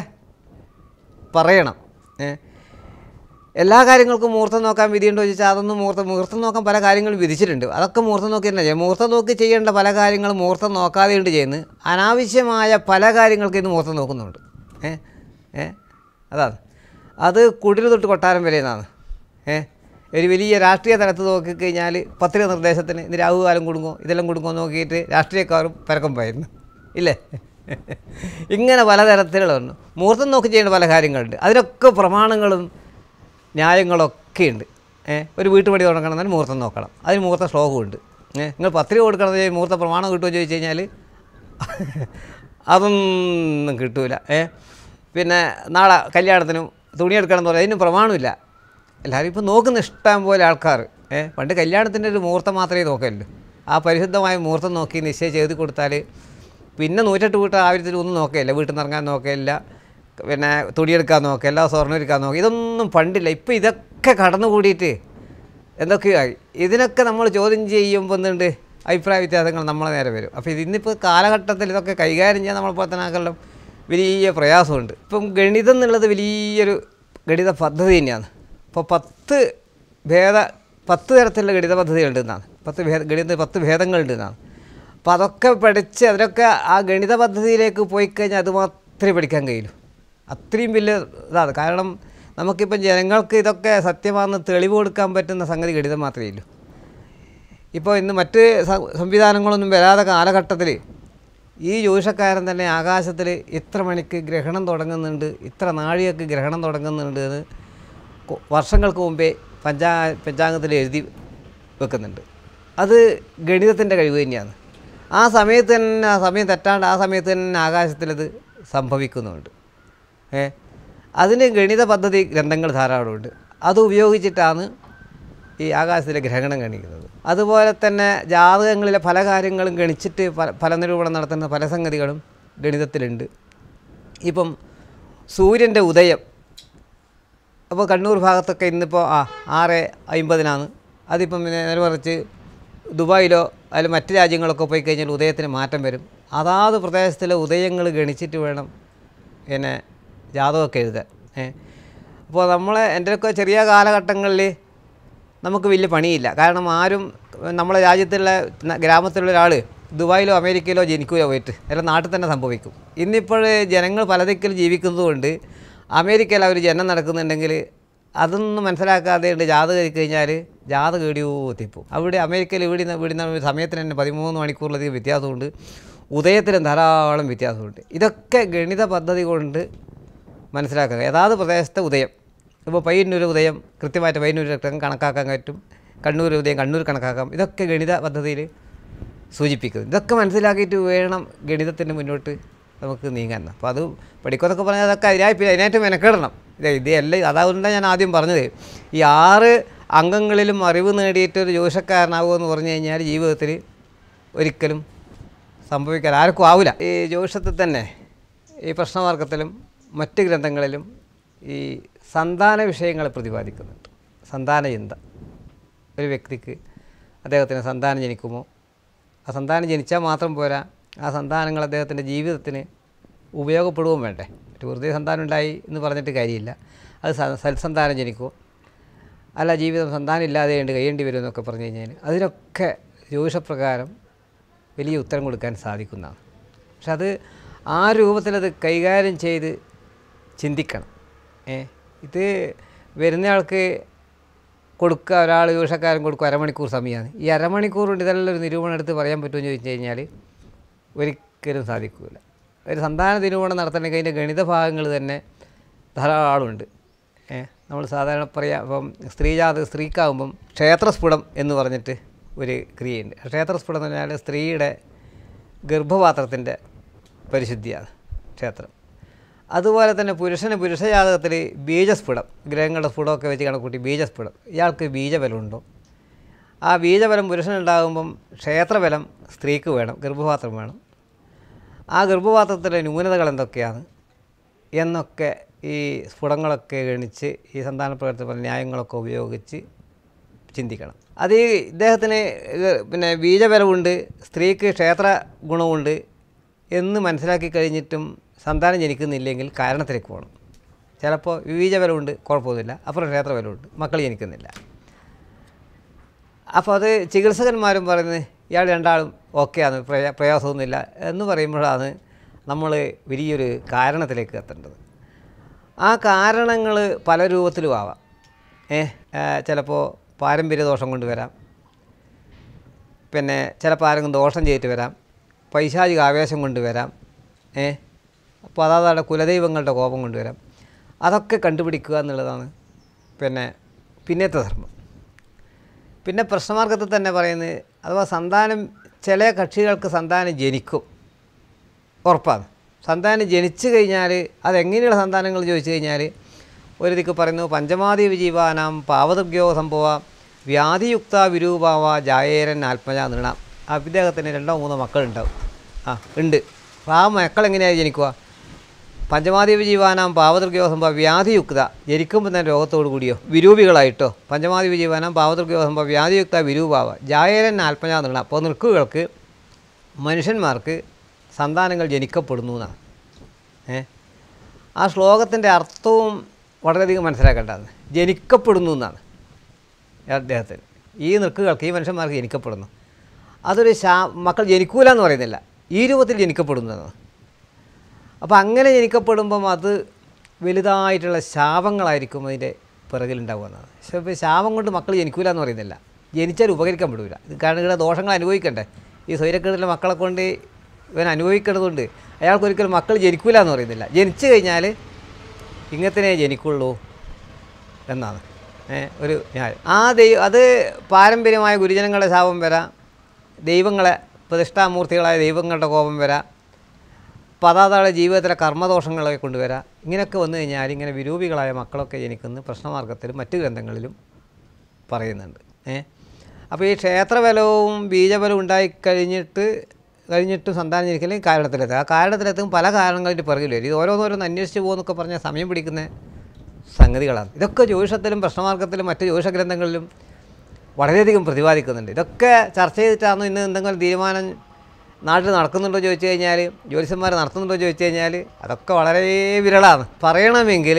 [SPEAKER 2] പറയണം ഏ എല്ലാ കാര്യങ്ങൾക്കും മുഹൂർത്തം നോക്കാൻ വിധിയുണ്ടോ ചോദിച്ചാൽ അതൊന്നും മുഹൂർത്തം മുഹൂർത്തം നോക്കാൻ പല കാര്യങ്ങളും വിധിച്ചിട്ടുണ്ട് അതൊക്കെ മുഹൂർത്തം നോക്കി തന്നെ ചെയ്യും മുഹൂർത്തം നോക്കി ചെയ്യേണ്ട പല കാര്യങ്ങളും മുഹൂർത്തം നോക്കാതെ ഉണ്ട് ചെയ്യുന്നത് അനാവശ്യമായ പല കാര്യങ്ങൾക്ക് ഇന്ന് മുഹൂർത്തം നോക്കുന്നുണ്ട് ഏ ഏ അതാണ് അത് കുടിൽ തൊട്ട് കൊട്ടാരം വരെ എന്നാണ് ഏ ഒരു വലിയ രാഷ്ട്രീയ തലത്ത് നോക്കിക്കഴിഞ്ഞാൽ പത്രിക നിർദ്ദേശത്തിന് ഇന്ന് രാഹുകാലം കൊടുങ്ങോ ഇതെല്ലാം കൊടുങ്ങോ നോക്കിയിട്ട് രാഷ്ട്രീയക്കാരും പരക്കം പോയിരുന്നു ഇല്ലേ ഇങ്ങനെ പലതരത്തിലുള്ളതുണ്ട് മുഹൂർത്തം നോക്കി ചെയ്യേണ്ട പല കാര്യങ്ങളുണ്ട് അതിനൊക്കെ പ്രമാണങ്ങളും ന്യായങ്ങളൊക്കെ ഉണ്ട് ഏ ഒരു വീട്ടുപടി തുടങ്ങണമെന്നാൽ മുഹൂർത്തം നോക്കണം അതിന് മുഹൂർത്ത ശ്ലോകമുണ്ട് ഏ നിങ്ങൾ പത്രിക കൊടുക്കണത് മുഹൂർത്ത പ്രമാണം കിട്ടുമോ ചോദിച്ചു കഴിഞ്ഞാൽ അതൊന്നും കിട്ടൂല ഏ പിന്നെ നാളെ കല്യാണത്തിനും തുണിയെടുക്കണം എന്ന് പറയാം അതിന് പ്രമാണമില്ല എല്ലാവരും ഇപ്പോൾ നോക്കുന്ന ഇഷ്ടം പോലെ ആൾക്കാർ ഏ പണ്ട് കല്യാണത്തിൻ്റെ ഒരു മുഹൂർത്തം മാത്രമേ നോക്കലുള്ളൂ ആ പരിശുദ്ധമായ മുഹൂർത്തം നോക്കി നിശ്ചയം ചെയ്ത് കൊടുത്താൽ പിന്നെ നൂറ്റെട്ട് വീട്ട് ആയിരത്തിൽ ഒന്നും നോക്കുകയില്ല വീട്ടിൽ നിന്ന് ഇറങ്ങാൻ നോക്കുകയില്ല പിന്നെ തുണിയെടുക്കാൻ നോക്കുകയില്ല സ്വർണ്ണം എടുക്കാൻ നോക്കുക ഇതൊന്നും പണ്ടില്ല ഇപ്പോൾ ഇതൊക്കെ കടന്നു കൂടിയിട്ട് എന്തൊക്കെയായി ഇതിനൊക്കെ നമ്മൾ ചോദ്യം ചെയ്യുമ്പോൾ എന്തുണ്ട് അഭിപ്രായ വ്യത്യാസങ്ങൾ നമ്മളെ നേരെ വരും അപ്പോൾ ഇത് ഇന്നിപ്പോൾ കാലഘട്ടത്തിൽ ഇതൊക്കെ കൈകാര്യം ചെയ്യാൻ നമ്മൾ പത്തനാക്കളിലും വലിയ പ്രയാസമുണ്ട് ഇപ്പം ഗണിതം എന്നുള്ളത് വലിയൊരു ഗണിത പദ്ധതി തന്നെയാണ് ഇപ്പോൾ പത്ത് ഭേദ പത്ത് തരത്തിലുള്ള ഗണിത പദ്ധതികളുണ്ട് എന്നാണ് പത്ത് ഭേദ ഗണിത പത്ത് ഭേദങ്ങളുണ്ട് എന്നാണ് അപ്പോൾ അതൊക്കെ പഠിച്ച് അതിനൊക്കെ ആ ഗണിത പദ്ധതിയിലേക്ക് പോയി കഴിഞ്ഞാൽ അത് മാത്രമേ പഠിക്കാൻ കഴിയുള്ളൂ അത്രയും വലിയ ഇതാണ് കാരണം നമുക്കിപ്പം ജനങ്ങൾക്ക് ഇതൊക്കെ സത്യമാണെന്ന് തെളിവ് കൊടുക്കാൻ പറ്റുന്ന സംഗതി ഗണിതം മാത്രമേ ഉള്ളൂ ഇപ്പോൾ ഇന്ന് മറ്റ് സ- സംവിധാനങ്ങളൊന്നും വരാതെ കാലഘട്ടത്തിൽ ഈ ജ്യോതിഷക്കാരൻ തന്നെ ആകാശത്തിൽ ഇത്ര മണിക്ക് ഗ്രഹണം തുടങ്ങുന്നുണ്ട് ഇത്ര നാഴികക്ക് ഗ്രഹണം തുടങ്ങുന്നുണ്ട് എന്ന് കൊ- വർഷങ്ങൾക്ക് മുമ്പേ പഞ്ചാ പഞ്ചാംഗത്തിൽ എഴുതി വെക്കുന്നുണ്ട് അത് ഗണിതത്തിൻ്റെ കഴിവ് തന്നെയാണ് ആ സമയത്ത് തന്നെ ആ സമയം തെറ്റാണ്ട് ആ സമയത്ത് തന്നെ ആകാശത്തിലത് സംഭവിക്കുന്നുണ്ട് ഏ അതിന് ഗണിത പദ്ധതി ഗ്രന്ഥങ്ങൾ ധാരാളമുണ്ട് അത് ഉപയോഗിച്ചിട്ടാണ് ഈ ആകാശത്തിലെ ഗ്രഹണം ഗണിക്കുന്നത് അതുപോലെ തന്നെ ജാതകങ്ങളിലെ പല കാര്യങ്ങളും ഗണിച്ചിട്ട് പല ഫലനിരൂപണം നടത്തുന്ന പല സംഗതികളും ഗണിതത്തിലുണ്ട് ഇപ്പം സൂര്യൻ്റെ ഉദയം അപ്പോൾ കണ്ണൂർ ഭാഗത്തൊക്കെ ഇന്നിപ്പോൾ ആ ആറ് അമ്പതിനാണ് അതിപ്പം പിന്നെ നേരെ മറിച്ച് ദുബായിലോ അതിൽ മറ്റ് രാജ്യങ്ങളൊക്കെ പോയി കഴിഞ്ഞാൽ ഉദയത്തിന് മാറ്റം വരും അതാത് പ്രദേശത്തിലെ ഉദയങ്ങൾ ഗണിച്ചിട്ട് വേണം പിന്നെ ജാതകമൊക്കെ എഴുതാൻ ഏ അപ്പോൾ നമ്മളെ എൻ്റെയൊക്കെ ചെറിയ കാലഘട്ടങ്ങളിൽ നമുക്ക് വലിയ പണിയില്ല കാരണം ആരും നമ്മളെ രാജ്യത്തുള്ള ന- ഗ്രാമത്തിലുള്ള ഒരാൾ ദുബായിലോ അമേരിക്കയിലോ ജനിക്കുകയോ പോയിട്ട് എല്ലാം നാട്ടിൽ തന്നെ സംഭവിക്കും ഇന്നിപ്പോൾ ജനങ്ങൾ പലതിക്കൽ ജീവിക്കുന്നതുകൊണ്ട് അമേരിക്കയിൽ അവർ ജനം നടക്കുന്നുണ്ടെങ്കിൽ അതൊന്നും മനസ്സിലാക്കാതെ ഉണ്ട് ജാതകം കഴി കഴിഞ്ഞാൽ ജാതകം എവിടെയോ എത്തിപ്പോവും അവിടെ അമേരിക്കയിൽ ഇവിടെ ഇവിടുന്ന് ഒരു സമയത്തിന് തന്നെ പതിമൂന്ന് മണിക്കൂറിലധികം വ്യത്യാസമുണ്ട് ഉദയത്തിലും ധാരാളം വ്യത്യാസമുണ്ട് ഇതൊക്കെ ഗണിത പദ്ധതി കൊണ്ട് മനസ്സിലാക്കുക ഏതാത് പ്രദേശത്തെ ഉദയം ഇപ്പോൾ പയ്യന്നൂർ ഉദയം കൃത്യമായിട്ട് പയ്യന്നൂർ രക്തം കണക്കാക്കാൻ പറ്റും കണ്ണൂർ ഉദയം കണ്ണൂർ കണക്കാക്കാം ഇതൊക്കെ ഗണിത പദ്ധതിയിൽ സൂചിപ്പിക്കുന്നത് ഇതൊക്കെ മനസ്സിലാക്കിയിട്ട് വേണം ഗണിതത്തിൻ്റെ മുന്നോട്ട് നമുക്ക് നീങ്ങാൻ അപ്പോൾ അത് പഠിക്കുമെന്നൊക്കെ പറഞ്ഞാൽ അതൊക്കെ അതിനായി പിന്നെ അതിനായിട്ട് മെനക്കെടണം ഇത് ഇത് എല്ലാം അതുകൊണ്ടാണ് ഞാൻ ആദ്യം പറഞ്ഞത് ഈ ആറ് അംഗങ്ങളിലും അറിവ് നേടിയിട്ടൊരു ജ്യോതിഷക്കാരനാകുമെന്ന് പറഞ്ഞു കഴിഞ്ഞാൽ ജീവിതത്തിൽ ഒരിക്കലും സംഭവിക്കാൻ ആർക്കും ആവില്ല ഈ ജ്യോതിഷത്തിൽ തന്നെ ഈ പ്രശ്നമാർഗത്തിലും മറ്റ് ഗ്രന്ഥങ്ങളിലും ഈ സന്താന വിഷയങ്ങളെ പ്രതിപാദിക്കുന്നുണ്ട് സന്താന ചിന്ത ഒരു വ്യക്തിക്ക് അദ്ദേഹത്തിന് സന്താനം ജനിക്കുമോ ആ സന്താനം ജനിച്ചാൽ മാത്രം പോരാ ആ സന്താനങ്ങൾ അദ്ദേഹത്തിൻ്റെ ജീവിതത്തിന് ഉപയോഗപ്പെടുകയും വേണ്ടേ ഒരു വെറുതെ സന്താനം ഉണ്ടായി എന്ന് പറഞ്ഞിട്ട് കാര്യമില്ല അത് സ- സൽസന്താനം ജനിക്കുമോ അല്ല ജീവിതം സന്താനം ഇല്ലാതെ ഉണ്ട് കഴിയേണ്ടി വരും എന്നൊക്കെ പറഞ്ഞു കഴിഞ്ഞാൽ അതിനൊക്കെ ജ്യോതിഷപ്രകാരം വലിയ ഉത്തരം കൊടുക്കാൻ സാധിക്കുന്നതാണ് പക്ഷെ അത് ആ രൂപത്തിലത് കൈകാര്യം ചെയ്ത് ചിന്തിക്കണം ഏ ഇത് വരുന്നയാൾക്ക് കൊടുക്കുക ഒരാൾ ജ്യോതിഷക്കാരൻ കൊടുക്കുക അരമണിക്കൂർ സമയമാണ് ഈ അരമണിക്കൂർ കൊണ്ട് ഇതെല്ലാം ഒരു നിരൂപണം എടുത്ത് പറയാൻ പറ്റുമെന്ന് ചോദിച്ചു കഴിഞ്ഞാൽ ഒരിക്കലും സാധിക്കില്ല ഒരു സന്താന നിരൂപണം നടത്തണമെങ്കിൽ അതിൻ്റെ ഗണിത ഭാഗങ്ങൾ തന്നെ ധാരാളമുണ്ട് ഏ നമ്മൾ സാധാരണ പറയാം അപ്പം സ്ത്രീജാത സ്ത്രീക്കാവുമ്പം ക്ഷേത്രസ്ഫുടം എന്ന് പറഞ്ഞിട്ട് ഒരു ക്രിയയുണ്ട് ക്ഷേത്രസ്ഫുടം എന്ന് പറഞ്ഞാൽ സ്ത്രീയുടെ ഗർഭപാത്രത്തിൻ്റെ പരിശുദ്ധിയാണ് ക്ഷേത്രം അതുപോലെ തന്നെ പുരുഷന് പുരുഷജാതകത്തിൽ ബീജസ്ഫുടം ഗ്രഹങ്ങളുടെ സ്ഫുടമൊക്കെ വെച്ച് കണക്കൂട്ടി ബീജസ്ഫുടം ഇയാൾക്ക് ബീജബലമുണ്ടോ ആ ബീജബലം പുരുഷനുണ്ടാകുമ്പം ക്ഷേത്രബലം സ്ത്രീക്ക് വേണം ഗർഭപാത്രം വേണം ആ ഗർഭപാത്രത്തിലെ ന്യൂനതകൾ എന്തൊക്കെയാണ് എന്നൊക്കെ ഈ സ്ഫുടങ്ങളൊക്കെ ഗണിച്ച് ഈ സന്താന പ്രവർത്തന ന്യായങ്ങളൊക്കെ ഉപയോഗിച്ച് ചിന്തിക്കണം അത് ഈ ഇദ്ദേഹത്തിന് ഇത് പിന്നെ ബീജബലമുണ്ട് സ്ത്രീക്ക് ക്ഷേത്ര ഗുണമുണ്ട് എന്ന് മനസ്സിലാക്കി കഴിഞ്ഞിട്ടും സന്താനം ജനിക്കുന്നില്ലെങ്കിൽ കാരണത്തിലേക്ക് പോകണം ചിലപ്പോൾ ബീജബലമുണ്ട് കുഴപ്പമൊന്നുമില്ല അപ്പുറം ക്ഷേത്രബലമുണ്ട് മക്കൾ ജനിക്കുന്നില്ല അപ്പോൾ അത് ചികിത്സകന്മാരും പറയുന്നത് ഇയാൾ രണ്ടാളും ഓക്കെയാണ് പ്രയാ പ്രയാസമൊന്നുമില്ല എന്ന് പറയുമ്പോഴാണ് നമ്മൾ വലിയൊരു കാരണത്തിലേക്ക് എത്തേണ്ടത് ആ കാരണങ്ങൾ പല രൂപത്തിലും ആവാം ഏ ചിലപ്പോൾ പാരമ്പര്യ ദോഷം കൊണ്ട് വരാം പിന്നെ ചിലപ്പോൾ ആരെങ്കിലും ദോഷം ചെയ്തിട്ട് വരാം പൈശാചിക ആവേശം കൊണ്ട് വരാം ഏ അപ്പോൾ അതാതെ കുലദൈവങ്ങളുടെ കോപം കൊണ്ടുവരാം അതൊക്കെ കണ്ടുപിടിക്കുക എന്നുള്ളതാണ് പിന്നെ പിന്നത്തെ ധർമ്മം പിന്നെ പ്രശ്നമാർഗത്തിൽ തന്നെ പറയുന്നത് അഥവാ സന്താനം ചില കക്ഷികൾക്ക് സന്താനം ജനിക്കും ഉറപ്പാണ് സന്താനം ജനിച്ചു കഴിഞ്ഞാൽ അതെങ്ങനെയുള്ള സന്താനങ്ങൾ ചോദിച്ചു കഴിഞ്ഞാൽ ഒരു ദിക്ക് പറയുന്നു പഞ്ചമാദി ജീവാനാം പാവദുർഗ്യോ സംഭവ വ്യാധിയുക്ത വിരൂപാവ ജായേരൻ ആത്മജ നൃണാം അദ്ദേഹത്തിന് രണ്ടോ മൂന്നോ മക്കളുണ്ടാവും ആ ഉണ്ട് അപ്പോൾ ആ മക്കൾ എങ്ങനെയാണ് ജനിക്കുക പഞ്ചമാദീപ ജീവാനാം പാവദുർഗ്യോ സംഭവ വ്യാധിയുക്ത ജനിക്കുമ്പോൾ തന്നെ രോഗത്തോടു കൂടിയോ വിരൂപികളായിട്ടോ പഞ്ചമാദീപ ജീവാനാം പാവദുർഗ്യോ സംഭവ വ്യാധിയുക്ത വിരൂപാവ ജായേരൻ ആത്മജാ നൃണ അപ്പോൾ നൃക്കുകൾക്ക് മനുഷ്യന്മാർക്ക് സന്താനങ്ങൾ ജനിക്കപ്പെടുന്നു എന്നാണ് ഏ ആ ശ്ലോകത്തിൻ്റെ അർത്ഥവും വളരെയധികം മനസ്സിലാക്കേണ്ടതാണ് ജനിക്കപ്പെടുന്നു എന്നാണ് അദ്ദേഹത്തിന് ഈ നൃക്കുകൾക്ക് ഈ മനുഷ്യന്മാർക്ക് ജനിക്കപ്പെടുന്നു അതൊരു ശാ മക്കൾ ജനിക്കൂല എന്ന് പറയുന്നില്ല ഈ രൂപത്തിൽ ജനിക്കപ്പെടുന്നതാണ് അപ്പോൾ അങ്ങനെ ജനിക്കപ്പെടുമ്പം അത് വലുതായിട്ടുള്ള ശാപങ്ങളായിരിക്കും അതിൻ്റെ പിറകിലുണ്ടാവുക എന്നാണ് പക്ഷേ ഇപ്പോൾ ശാപം കൊണ്ട് മക്കൾ ജനിക്കൂല എന്ന് പറയുന്നില്ല ജനിച്ചാൽ ഉപകരിക്കാൻ പെടില്ല ഇത് കാരണം ഇവിടെ ദോഷങ്ങൾ അനുഭവിക്കണ്ടേ ഈ സ്വൈരക്കേടിലെ മക്കളെ കൊണ്ട് ഇവൻ അനുഭവിക്കേണ്ടതുകൊണ്ട് അയാൾക്ക് ഒരിക്കലും മക്കൾ ജനിക്കൂല എന്ന് പറയുന്നില്ല ജനിച്ചു കഴിഞ്ഞാൽ ഇങ്ങനത്തിനെ ജനിക്കുള്ളൂ എന്നാണ് ഏ, ഒരു ന്യായം ആ ദൈവം അത് പാരമ്പര്യമായ ഗുരുജനങ്ങളുടെ ശാപം വരാം ദൈവങ്ങളെ പ്രതിഷ്ഠാമൂർത്തികളായ ദൈവങ്ങളുടെ കോപം വരാം പതാതാളെ ജീവിതത്തിലെ കർമ്മദോഷങ്ങളെ കൊണ്ടുവരാം ഇങ്ങനെയൊക്കെ വന്നു കഴിഞ്ഞാൽ ഇങ്ങനെ വിരൂപികളായ മക്കളൊക്കെ ജനിക്കുന്ന പ്രശ്നമാർഗത്തിലും മറ്റു ഗ്രന്ഥങ്ങളിലും പറയുന്നുണ്ട് ഏ അപ്പോൾ ഈ ക്ഷേത്രബലവും ബീജബലവും ഉണ്ടായിക്കഴിഞ്ഞിട്ട് കഴിഞ്ഞിട്ടും സന്താനം ജനിക്കൽ കാരണത്തിലെത്തുക ആ കാരണത്തിലെത്തും പല കാരണങ്ങളുടെ പിറകിൽ വരും ഇത് ഓരോന്നോരോന്ന് അന്വേഷിച്ച് പോകുന്നൊക്കെ പറഞ്ഞാൽ സമയം പിടിക്കുന്ന സംഗതികളാണ് ഇതൊക്കെ ജ്യോതിഷത്തിലും പ്രശ്നമാർഗത്തിലും മറ്റ് ജ്യോതിഷ ഗ്രന്ഥങ്ങളിലും വളരെയധികം പ്രതിപാദിക്കുന്നുണ്ട് ഇതൊക്കെ ചർച്ച ചെയ്തിട്ടാണ് ഇന്ന് എന്തെങ്കിലും തീരുമാനം നാട്ടിൽ നടക്കുന്നുണ്ടോ ചോദിച്ചു കഴിഞ്ഞാൽ ജ്യോതിഷന്മാർ നടത്തുന്നുണ്ടോ ചോദിച്ചു കഴിഞ്ഞാൽ അതൊക്കെ വളരെ വിരളാണ് പറയണമെങ്കിൽ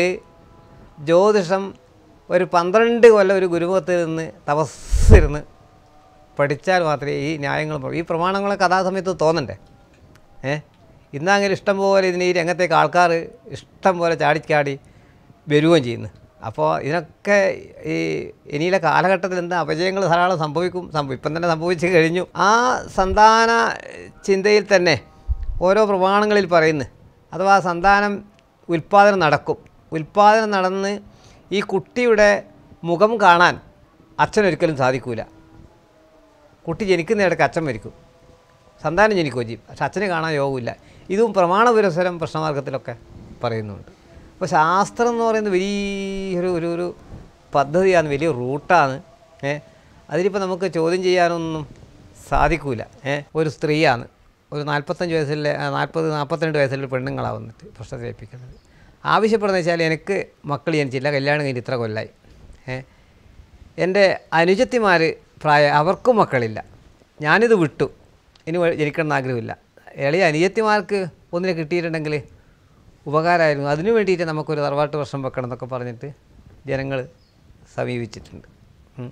[SPEAKER 2] ജ്യോതിഷം ഒരു പന്ത്രണ്ട് കൊല്ലം ഒരു ഗുരുമുഖത്തിൽ നിന്ന് തപസ്സിരുന്ന് പഠിച്ചാൽ മാത്രമേ ഈ ന്യായങ്ങൾ ഈ പ്രമാണങ്ങളൊക്കെ അതാസമയത്ത് തോന്നണ്ടേ ഏ ഇന്നങ്ങനെ ഇഷ്ടം പോലെ ഇതിന് ഈ രംഗത്തേക്ക് ആൾക്കാർ ഇഷ്ടം പോലെ ചാടിച്ചാടി വരികയും ചെയ്യുന്നു അപ്പോൾ ഇതിനൊക്കെ ഈ ഇനിയിലെ കാലഘട്ടത്തിൽ എന്താ അപജയങ്ങൾ ധാരാളം സംഭവിക്കും സംഭവം ഇപ്പം തന്നെ സംഭവിച്ചു കഴിഞ്ഞു ആ സന്താന ചിന്തയിൽ തന്നെ ഓരോ പ്രമാണങ്ങളിൽ പറയുന്നു അഥവാ സന്താനം ഉൽപ്പാദനം നടക്കും ഉൽപ്പാദനം നടന്ന് ഈ കുട്ടിയുടെ മുഖം കാണാൻ അച്ഛനൊരിക്കലും സാധിക്കൂല കുട്ടി ജനിക്കുന്നിടയ്ക്ക് അച്ഛൻ മരിക്കും സന്താനം ജനിക്കുകയും ചെയ്യും പക്ഷെ അച്ഛനെ കാണാൻ യോഗമില്ല ഇതും പ്രമാണപുരസരം പ്രശ്നമാർഗത്തിലൊക്കെ പറയുന്നുണ്ട് അപ്പോൾ ശാസ്ത്രം എന്ന് പറയുന്നത് വലിയൊരു ഒരു ഒരു പദ്ധതിയാണ് വലിയ റൂട്ടാണ് ഏ അതിലിപ്പോൾ നമുക്ക് ചോദ്യം ചെയ്യാനൊന്നും സാധിക്കൂല ഏ ഒരു സ്ത്രീയാണ് ഒരു നാൽപ്പത്തഞ്ച് വയസ്സിലെ ആ, നാൽപ്പത് നാൽപ്പത്തിരണ്ട് വയസ്സിലെ പെണ്ണുങ്ങളാണ് വന്നിട്ട് പ്രശ്നത്തിൽ ഏൽപ്പിക്കുന്നത് ആവശ്യപ്പെടുന്നത് വെച്ചാൽ എനിക്ക് മക്കൾ ജനിച്ചില്ല കല്യാണം കഴിഞ്ഞിട്ട് ഇത്ര കൊല്ലായി ഏ എൻ്റെ അനുജത്തിമാർ പ്രായ അവർക്കും മക്കളില്ല ഞാനിത് വിട്ടു ഇനി വ- ജനിക്കണം ആഗ്രഹമില്ല എളിയ അനുജത്തിമാർക്ക് ഒന്നിനെ കിട്ടിയിട്ടുണ്ടെങ്കിൽ ഉപകാരമായിരുന്നു അതിനു വേണ്ടിയിട്ട് നമുക്കൊരു തറവാട്ട് വർഷം വെക്കണം എന്നൊക്കെ പറഞ്ഞിട്ട് ജനങ്ങൾ സമീപിച്ചിട്ടുണ്ട് ഉം.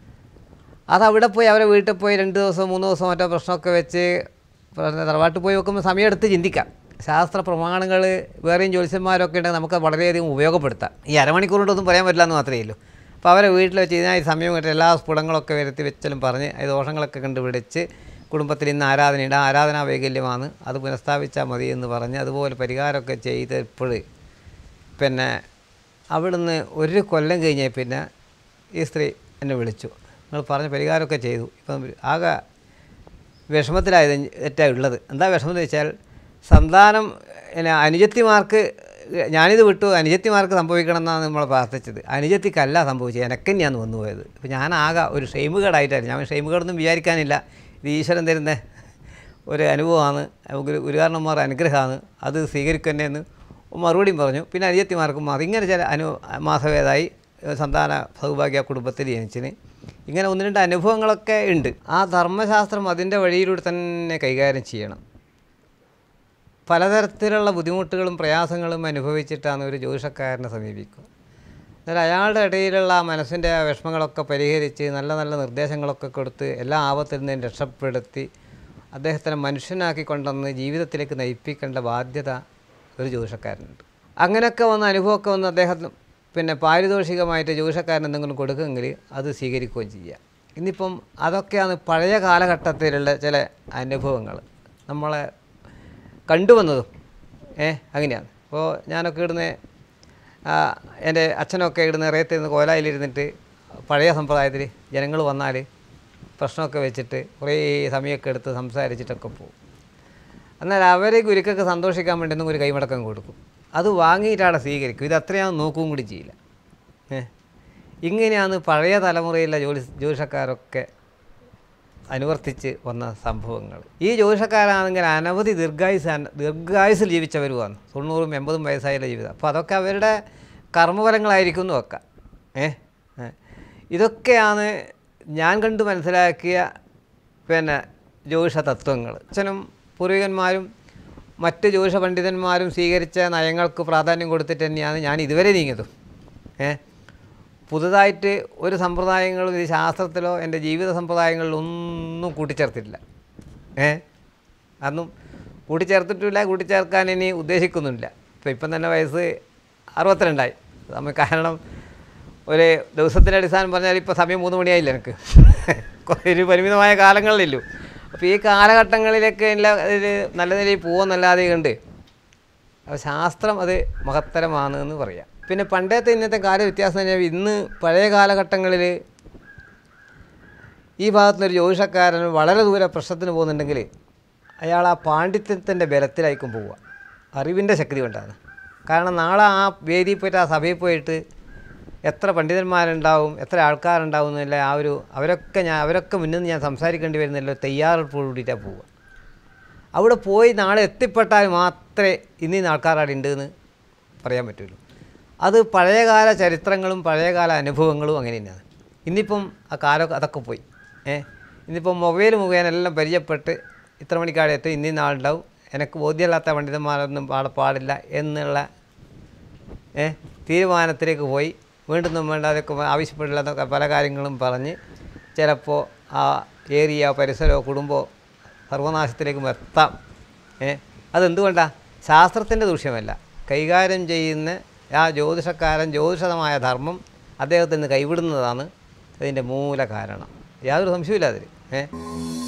[SPEAKER 2] അതവിടെ പോയി അവരെ വീട്ടിൽ പോയി രണ്ട് ദിവസം മൂന്ന് ദിവസം മറ്റോ പ്രശ്നമൊക്കെ വെച്ച് പറഞ്ഞ തറവാട്ടിൽ പോയി വെക്കുമ്പോൾ സമയമെടുത്ത് ചിന്തിക്കാം ശാസ്ത്ര പ്രമാണങ്ങൾ വേറെയും ജ്യോത്സ്യന്മാരൊക്കെ ഉണ്ടെങ്കിൽ നമുക്ക് വളരെയധികം ഉപയോഗപ്പെടുത്താം ഈ അരമണിക്കൂർ കൊണ്ടൊന്നും പറയാൻ പറ്റില്ല എന്ന് മാത്രമേ ഉള്ളൂ അപ്പോൾ അവരെ വീട്ടിൽ വെച്ച് ഇതിനായി സമയം കിട്ടി എല്ലാ സ്ഫുടങ്ങളൊക്കെ വരുത്തി വെച്ചാലും പറഞ്ഞ് അത് ദോഷങ്ങളൊക്കെ കണ്ടുപിടിച്ച് കുടുംബത്തിൽ ഇന്ന് ആരാധനയുണ്ട് ആ ആരാധനാ വൈകല്യമാണ് അത് പുനഃസ്ഥാപിച്ചാൽ മതി എന്ന് പറഞ്ഞ് അതുപോലെ പരിഹാരമൊക്കെ ചെയ്തപ്പോൾ പിന്നെ അവിടുന്ന് ഒരു കൊല്ലം കഴിഞ്ഞ പിന്നെ ഈ സ്ത്രീ എന്നെ വിളിച്ചു നിങ്ങൾ പറഞ്ഞ പരിഹാരമൊക്കെ ചെയ്തു ഇപ്പം ആകെ വിഷമത്തിലായത് ഏറ്റ ഉള്ളത് എന്താ വിഷമം എന്ന് വെച്ചാൽ സന്താനം പിന്നെ അനുജത്തിമാർക്ക് ഞാനിത് വിട്ടു അനുജത്തിമാർക്ക് സംഭവിക്കണം എന്നാണ് നമ്മൾ പ്രാർത്ഥിച്ചത് അനുജത്തിക്കല്ല സംഭവിച്ചത് എനിക്ക് തന്നെയാണ് വന്നു പോയത് ഇപ്പം ഞാൻ ആകെ ഒരു ഷെയിമുകേടായിട്ടായിരുന്നു ഞാൻ ഷെയിമുകേടൊന്നും വിചാരിക്കാനില്ല ഇത് ഈശ്വരൻ തരുന്ന ഒരു അനുഭവമാണ് ഗുരു ഗുരുകാരണന്മാർ അനുഗ്രഹമാണ് അത് സ്വീകരിക്കുന്നതെന്ന് മറുപടിയും പറഞ്ഞു പിന്നെ അനുജത്തിമാർക്കും മാറി ഇങ്ങനെ ചില അനു മാസവേദായി സന്താന സൗഭാഗ്യ കുടുംബത്തിൽ ജനിച്ചിന് ഇങ്ങനെ ഒന്ന് രണ്ട് അനുഭവങ്ങളൊക്കെ ഉണ്ട് ആ ധർമ്മശാസ്ത്രം അതിൻ്റെ വഴിയിലൂടെ തന്നെ കൈകാര്യം ചെയ്യണം പലതരത്തിലുള്ള ബുദ്ധിമുട്ടുകളും പ്രയാസങ്ങളും അനുഭവിച്ചിട്ടാണ് ഒരു ജ്യോതിഷക്കാരനെ സമീപിക്കുക എന്നാൽ അയാളുടെ ഇടയിലുള്ള ആ മനസ്സിൻ്റെ ആ വിഷമങ്ങളൊക്കെ പരിഹരിച്ച് നല്ല നല്ല നിർദ്ദേശങ്ങളൊക്കെ കൊടുത്ത് എല്ലാ ആപത്തിൽ നിന്നും രക്ഷപ്പെടുത്തി അദ്ദേഹത്തിനെ മനുഷ്യനാക്കി കൊണ്ടുവന്ന് ജീവിതത്തിലേക്ക് നയിപ്പിക്കേണ്ട ബാധ്യത ഒരു ജ്യോതിഷക്കാരനുണ്ട് അങ്ങനെയൊക്കെ വന്ന അനുഭവമൊക്കെ വന്ന് അദ്ദേഹത്തിന് പിന്നെ പാരിതോഷികമായിട്ട് ജ്യോതിഷക്കാരൻ എന്തെങ്കിലും കൊടുക്കുമെങ്കിൽ അത് സ്വീകരിക്കുകയും ചെയ്യുക ഇന്നിപ്പം അതൊക്കെയാണ് പഴയ കാലഘട്ടത്തിലുള്ള ചില അനുഭവങ്ങൾ നമ്മളെ കണ്ടുവന്നതും ഏ അങ്ങനെയാണ് അപ്പോൾ ഞാനൊക്കെ ഇടുന്ന എൻ്റെ അച്ഛനൊക്കെ ഇടുന്ന റേത്തിരുന്ന് കോലായിലിരുന്നിട്ട് പഴയ സമ്പ്രദായത്തിൽ ജനങ്ങൾ വന്നാൽ പ്രശ്നമൊക്കെ വെച്ചിട്ട് കുറേ സമയമൊക്കെ എടുത്ത് സംസാരിച്ചിട്ടൊക്കെ പോകും എന്നാൽ അവരെ ഗുരുക്കൊക്കെ സന്തോഷിക്കാൻ വേണ്ടി ഒന്നും ഒരു കൈമടക്കം കൊടുക്കും അത് വാങ്ങിയിട്ടാണ് സ്വീകരിക്കും ഇത് അത്രയാണ് നോക്കുകയും കൂടി ചെയ്യില്ല ഏ ഇങ്ങനെയാണ് പഴയ തലമുറയിലെ ജോലി ജ്യോതിഷക്കാരൊക്കെ അനുവർത്തിച്ച് വന്ന സംഭവങ്ങൾ ഈ ജ്യോതിഷക്കാരാണെങ്കിൽ അനവധി ദീർഘായുസ് ദീർഘായുസിൽ ജീവിച്ചവരുമാണ് തൊണ്ണൂറും എൺപതും വയസ്സായുള്ള ജീവിതം അപ്പോൾ അതൊക്കെ അവരുടെ കർമ്മഫലങ്ങളായിരിക്കും എന്ന് വെക്കാം ഏ ഏ. ഇതൊക്കെയാണ് ഞാൻ കണ്ട് മനസ്സിലാക്കിയ പിന്നെ ജ്യോതിഷ തത്വങ്ങൾ അച്ഛനും പൂർവികന്മാരും മറ്റ് ജ്യോതിഷ പണ്ഡിതന്മാരും സ്വീകരിച്ച നയങ്ങൾക്ക് പ്രാധാന്യം കൊടുത്തിട്ട് തന്നെയാണ് ഞാൻ ഇതുവരെ നീങ്ങിയതും ഏ പുതുതായിട്ട് ഒരു സമ്പ്രദായങ്ങളും ഇത് ശാസ്ത്രത്തിലോ എൻ്റെ ജീവിത സമ്പ്രദായങ്ങളിലോ ഒന്നും കൂട്ടിച്ചേർത്തിട്ടില്ല ഏ അതൊന്നും കൂട്ടിച്ചേർത്തിട്ടില്ല കൂട്ടിച്ചേർക്കാൻ ഇനി ഉദ്ദേശിക്കുന്നുമില്ല ഇപ്പോൾ ഇപ്പം തന്നെ വയസ്സ് അറുപത്തിരണ്ടായി നമ്മൾ കാരണം ഒരു ദിവസത്തിൻ്റെ അടിസ്ഥാനം പറഞ്ഞാൽ ഇപ്പോൾ സമയം മൂന്ന് മണിയായില്ല എനിക്ക് കുറേ ഒരു പരിമിതമായ കാലങ്ങളിലല്ലോ അപ്പോൾ ഈ കാലഘട്ടങ്ങളിലൊക്കെ എല്ലാ ഇത് നല്ല നിലയിൽ പോകുമെന്നല്ലാതെ കണ്ട് അപ്പോൾ ശാസ്ത്രം അത് മഹത്തരമാണ് എന്ന് പറയാം പിന്നെ പണ്ടത്തെ ഇന്നത്തെ കാല വ്യത്യാസം തന്നെ ഇന്ന് പഴയ കാലഘട്ടങ്ങളിൽ ഈ ഭാഗത്തുനിന്നൊരു ജ്യോതിഷക്കാരൻ വളരെ ദൂരെ പ്രശ്നത്തിന് പോകുന്നുണ്ടെങ്കിൽ അയാൾ ആ പാണ്ഡിത്യത്തിൻ്റെ ബലത്തിലായിരിക്കും പോവുക അറിവിൻ്റെ ശക്തി കൊണ്ടാണ് കാരണം നാളെ ആ വേദിയിൽ പോയിട്ട് ആ സഭയിൽ പോയിട്ട് എത്ര പണ്ഡിതന്മാരുണ്ടാവും എത്ര ആൾക്കാരുണ്ടാവും എന്നില്ല ആ ഒരു അവരൊക്കെ ഞാൻ അവരൊക്കെ മുന്നിൽ നിന്ന് ഞാൻ സംസാരിക്കേണ്ടി വരുന്നില്ല തയ്യാറെടുപ്പോട് കൂടിയിട്ടാണ് പോവുക അവിടെ പോയി നാളെ എത്തിപ്പെട്ടാൽ മാത്രമേ ഇന്നീ ആൾക്കാർ അവിടെ ഉണ്ട് എന്ന് പറയാൻ പറ്റുള്ളൂ അത് പഴയകാല ചരിത്രങ്ങളും പഴയകാല അനുഭവങ്ങളും അങ്ങനെ തന്നെയാണ് ഇന്നിപ്പം ആ കാലം അതൊക്കെ പോയി ഏ ഇന്നിപ്പം മൊബൈൽ മുഖേന എല്ലാം പരിചയപ്പെട്ട് ഇത്ര മണിക്കാടെ എത്തും ഇന്നീ നാളുണ്ടാവും എനിക്ക് ബോധ്യമില്ലാത്ത പണ്ഡിതന്മാരൊന്നും പാടെ പാടില്ല എന്നുള്ള ഏ തീരുമാനത്തിലേക്ക് പോയി വീണ്ടും വേണ്ടാതൊക്കെ ആവശ്യപ്പെടില്ലാത്ത പല കാര്യങ്ങളും പറഞ്ഞ് ചിലപ്പോൾ ആ ഏരിയ പരിസരമോ കുടുംബമോ സർവനാശത്തിലേക്കും എത്താം ഏ അതെന്തുകൊണ്ടാണ് ശാസ്ത്രത്തിൻ്റെ ദൂഷ്യമല്ല കൈകാര്യം ചെയ്യുന്ന ആ ജ്യോതിഷക്കാരൻ ജ്യോതിഷമായ ധർമ്മം അദ്ദേഹത്തിന് കൈവിടുന്നതാണ് ഇതിൻ്റെ മൂല കാരണം യാതൊരു സംശയമില്ല അതിൽ ഏ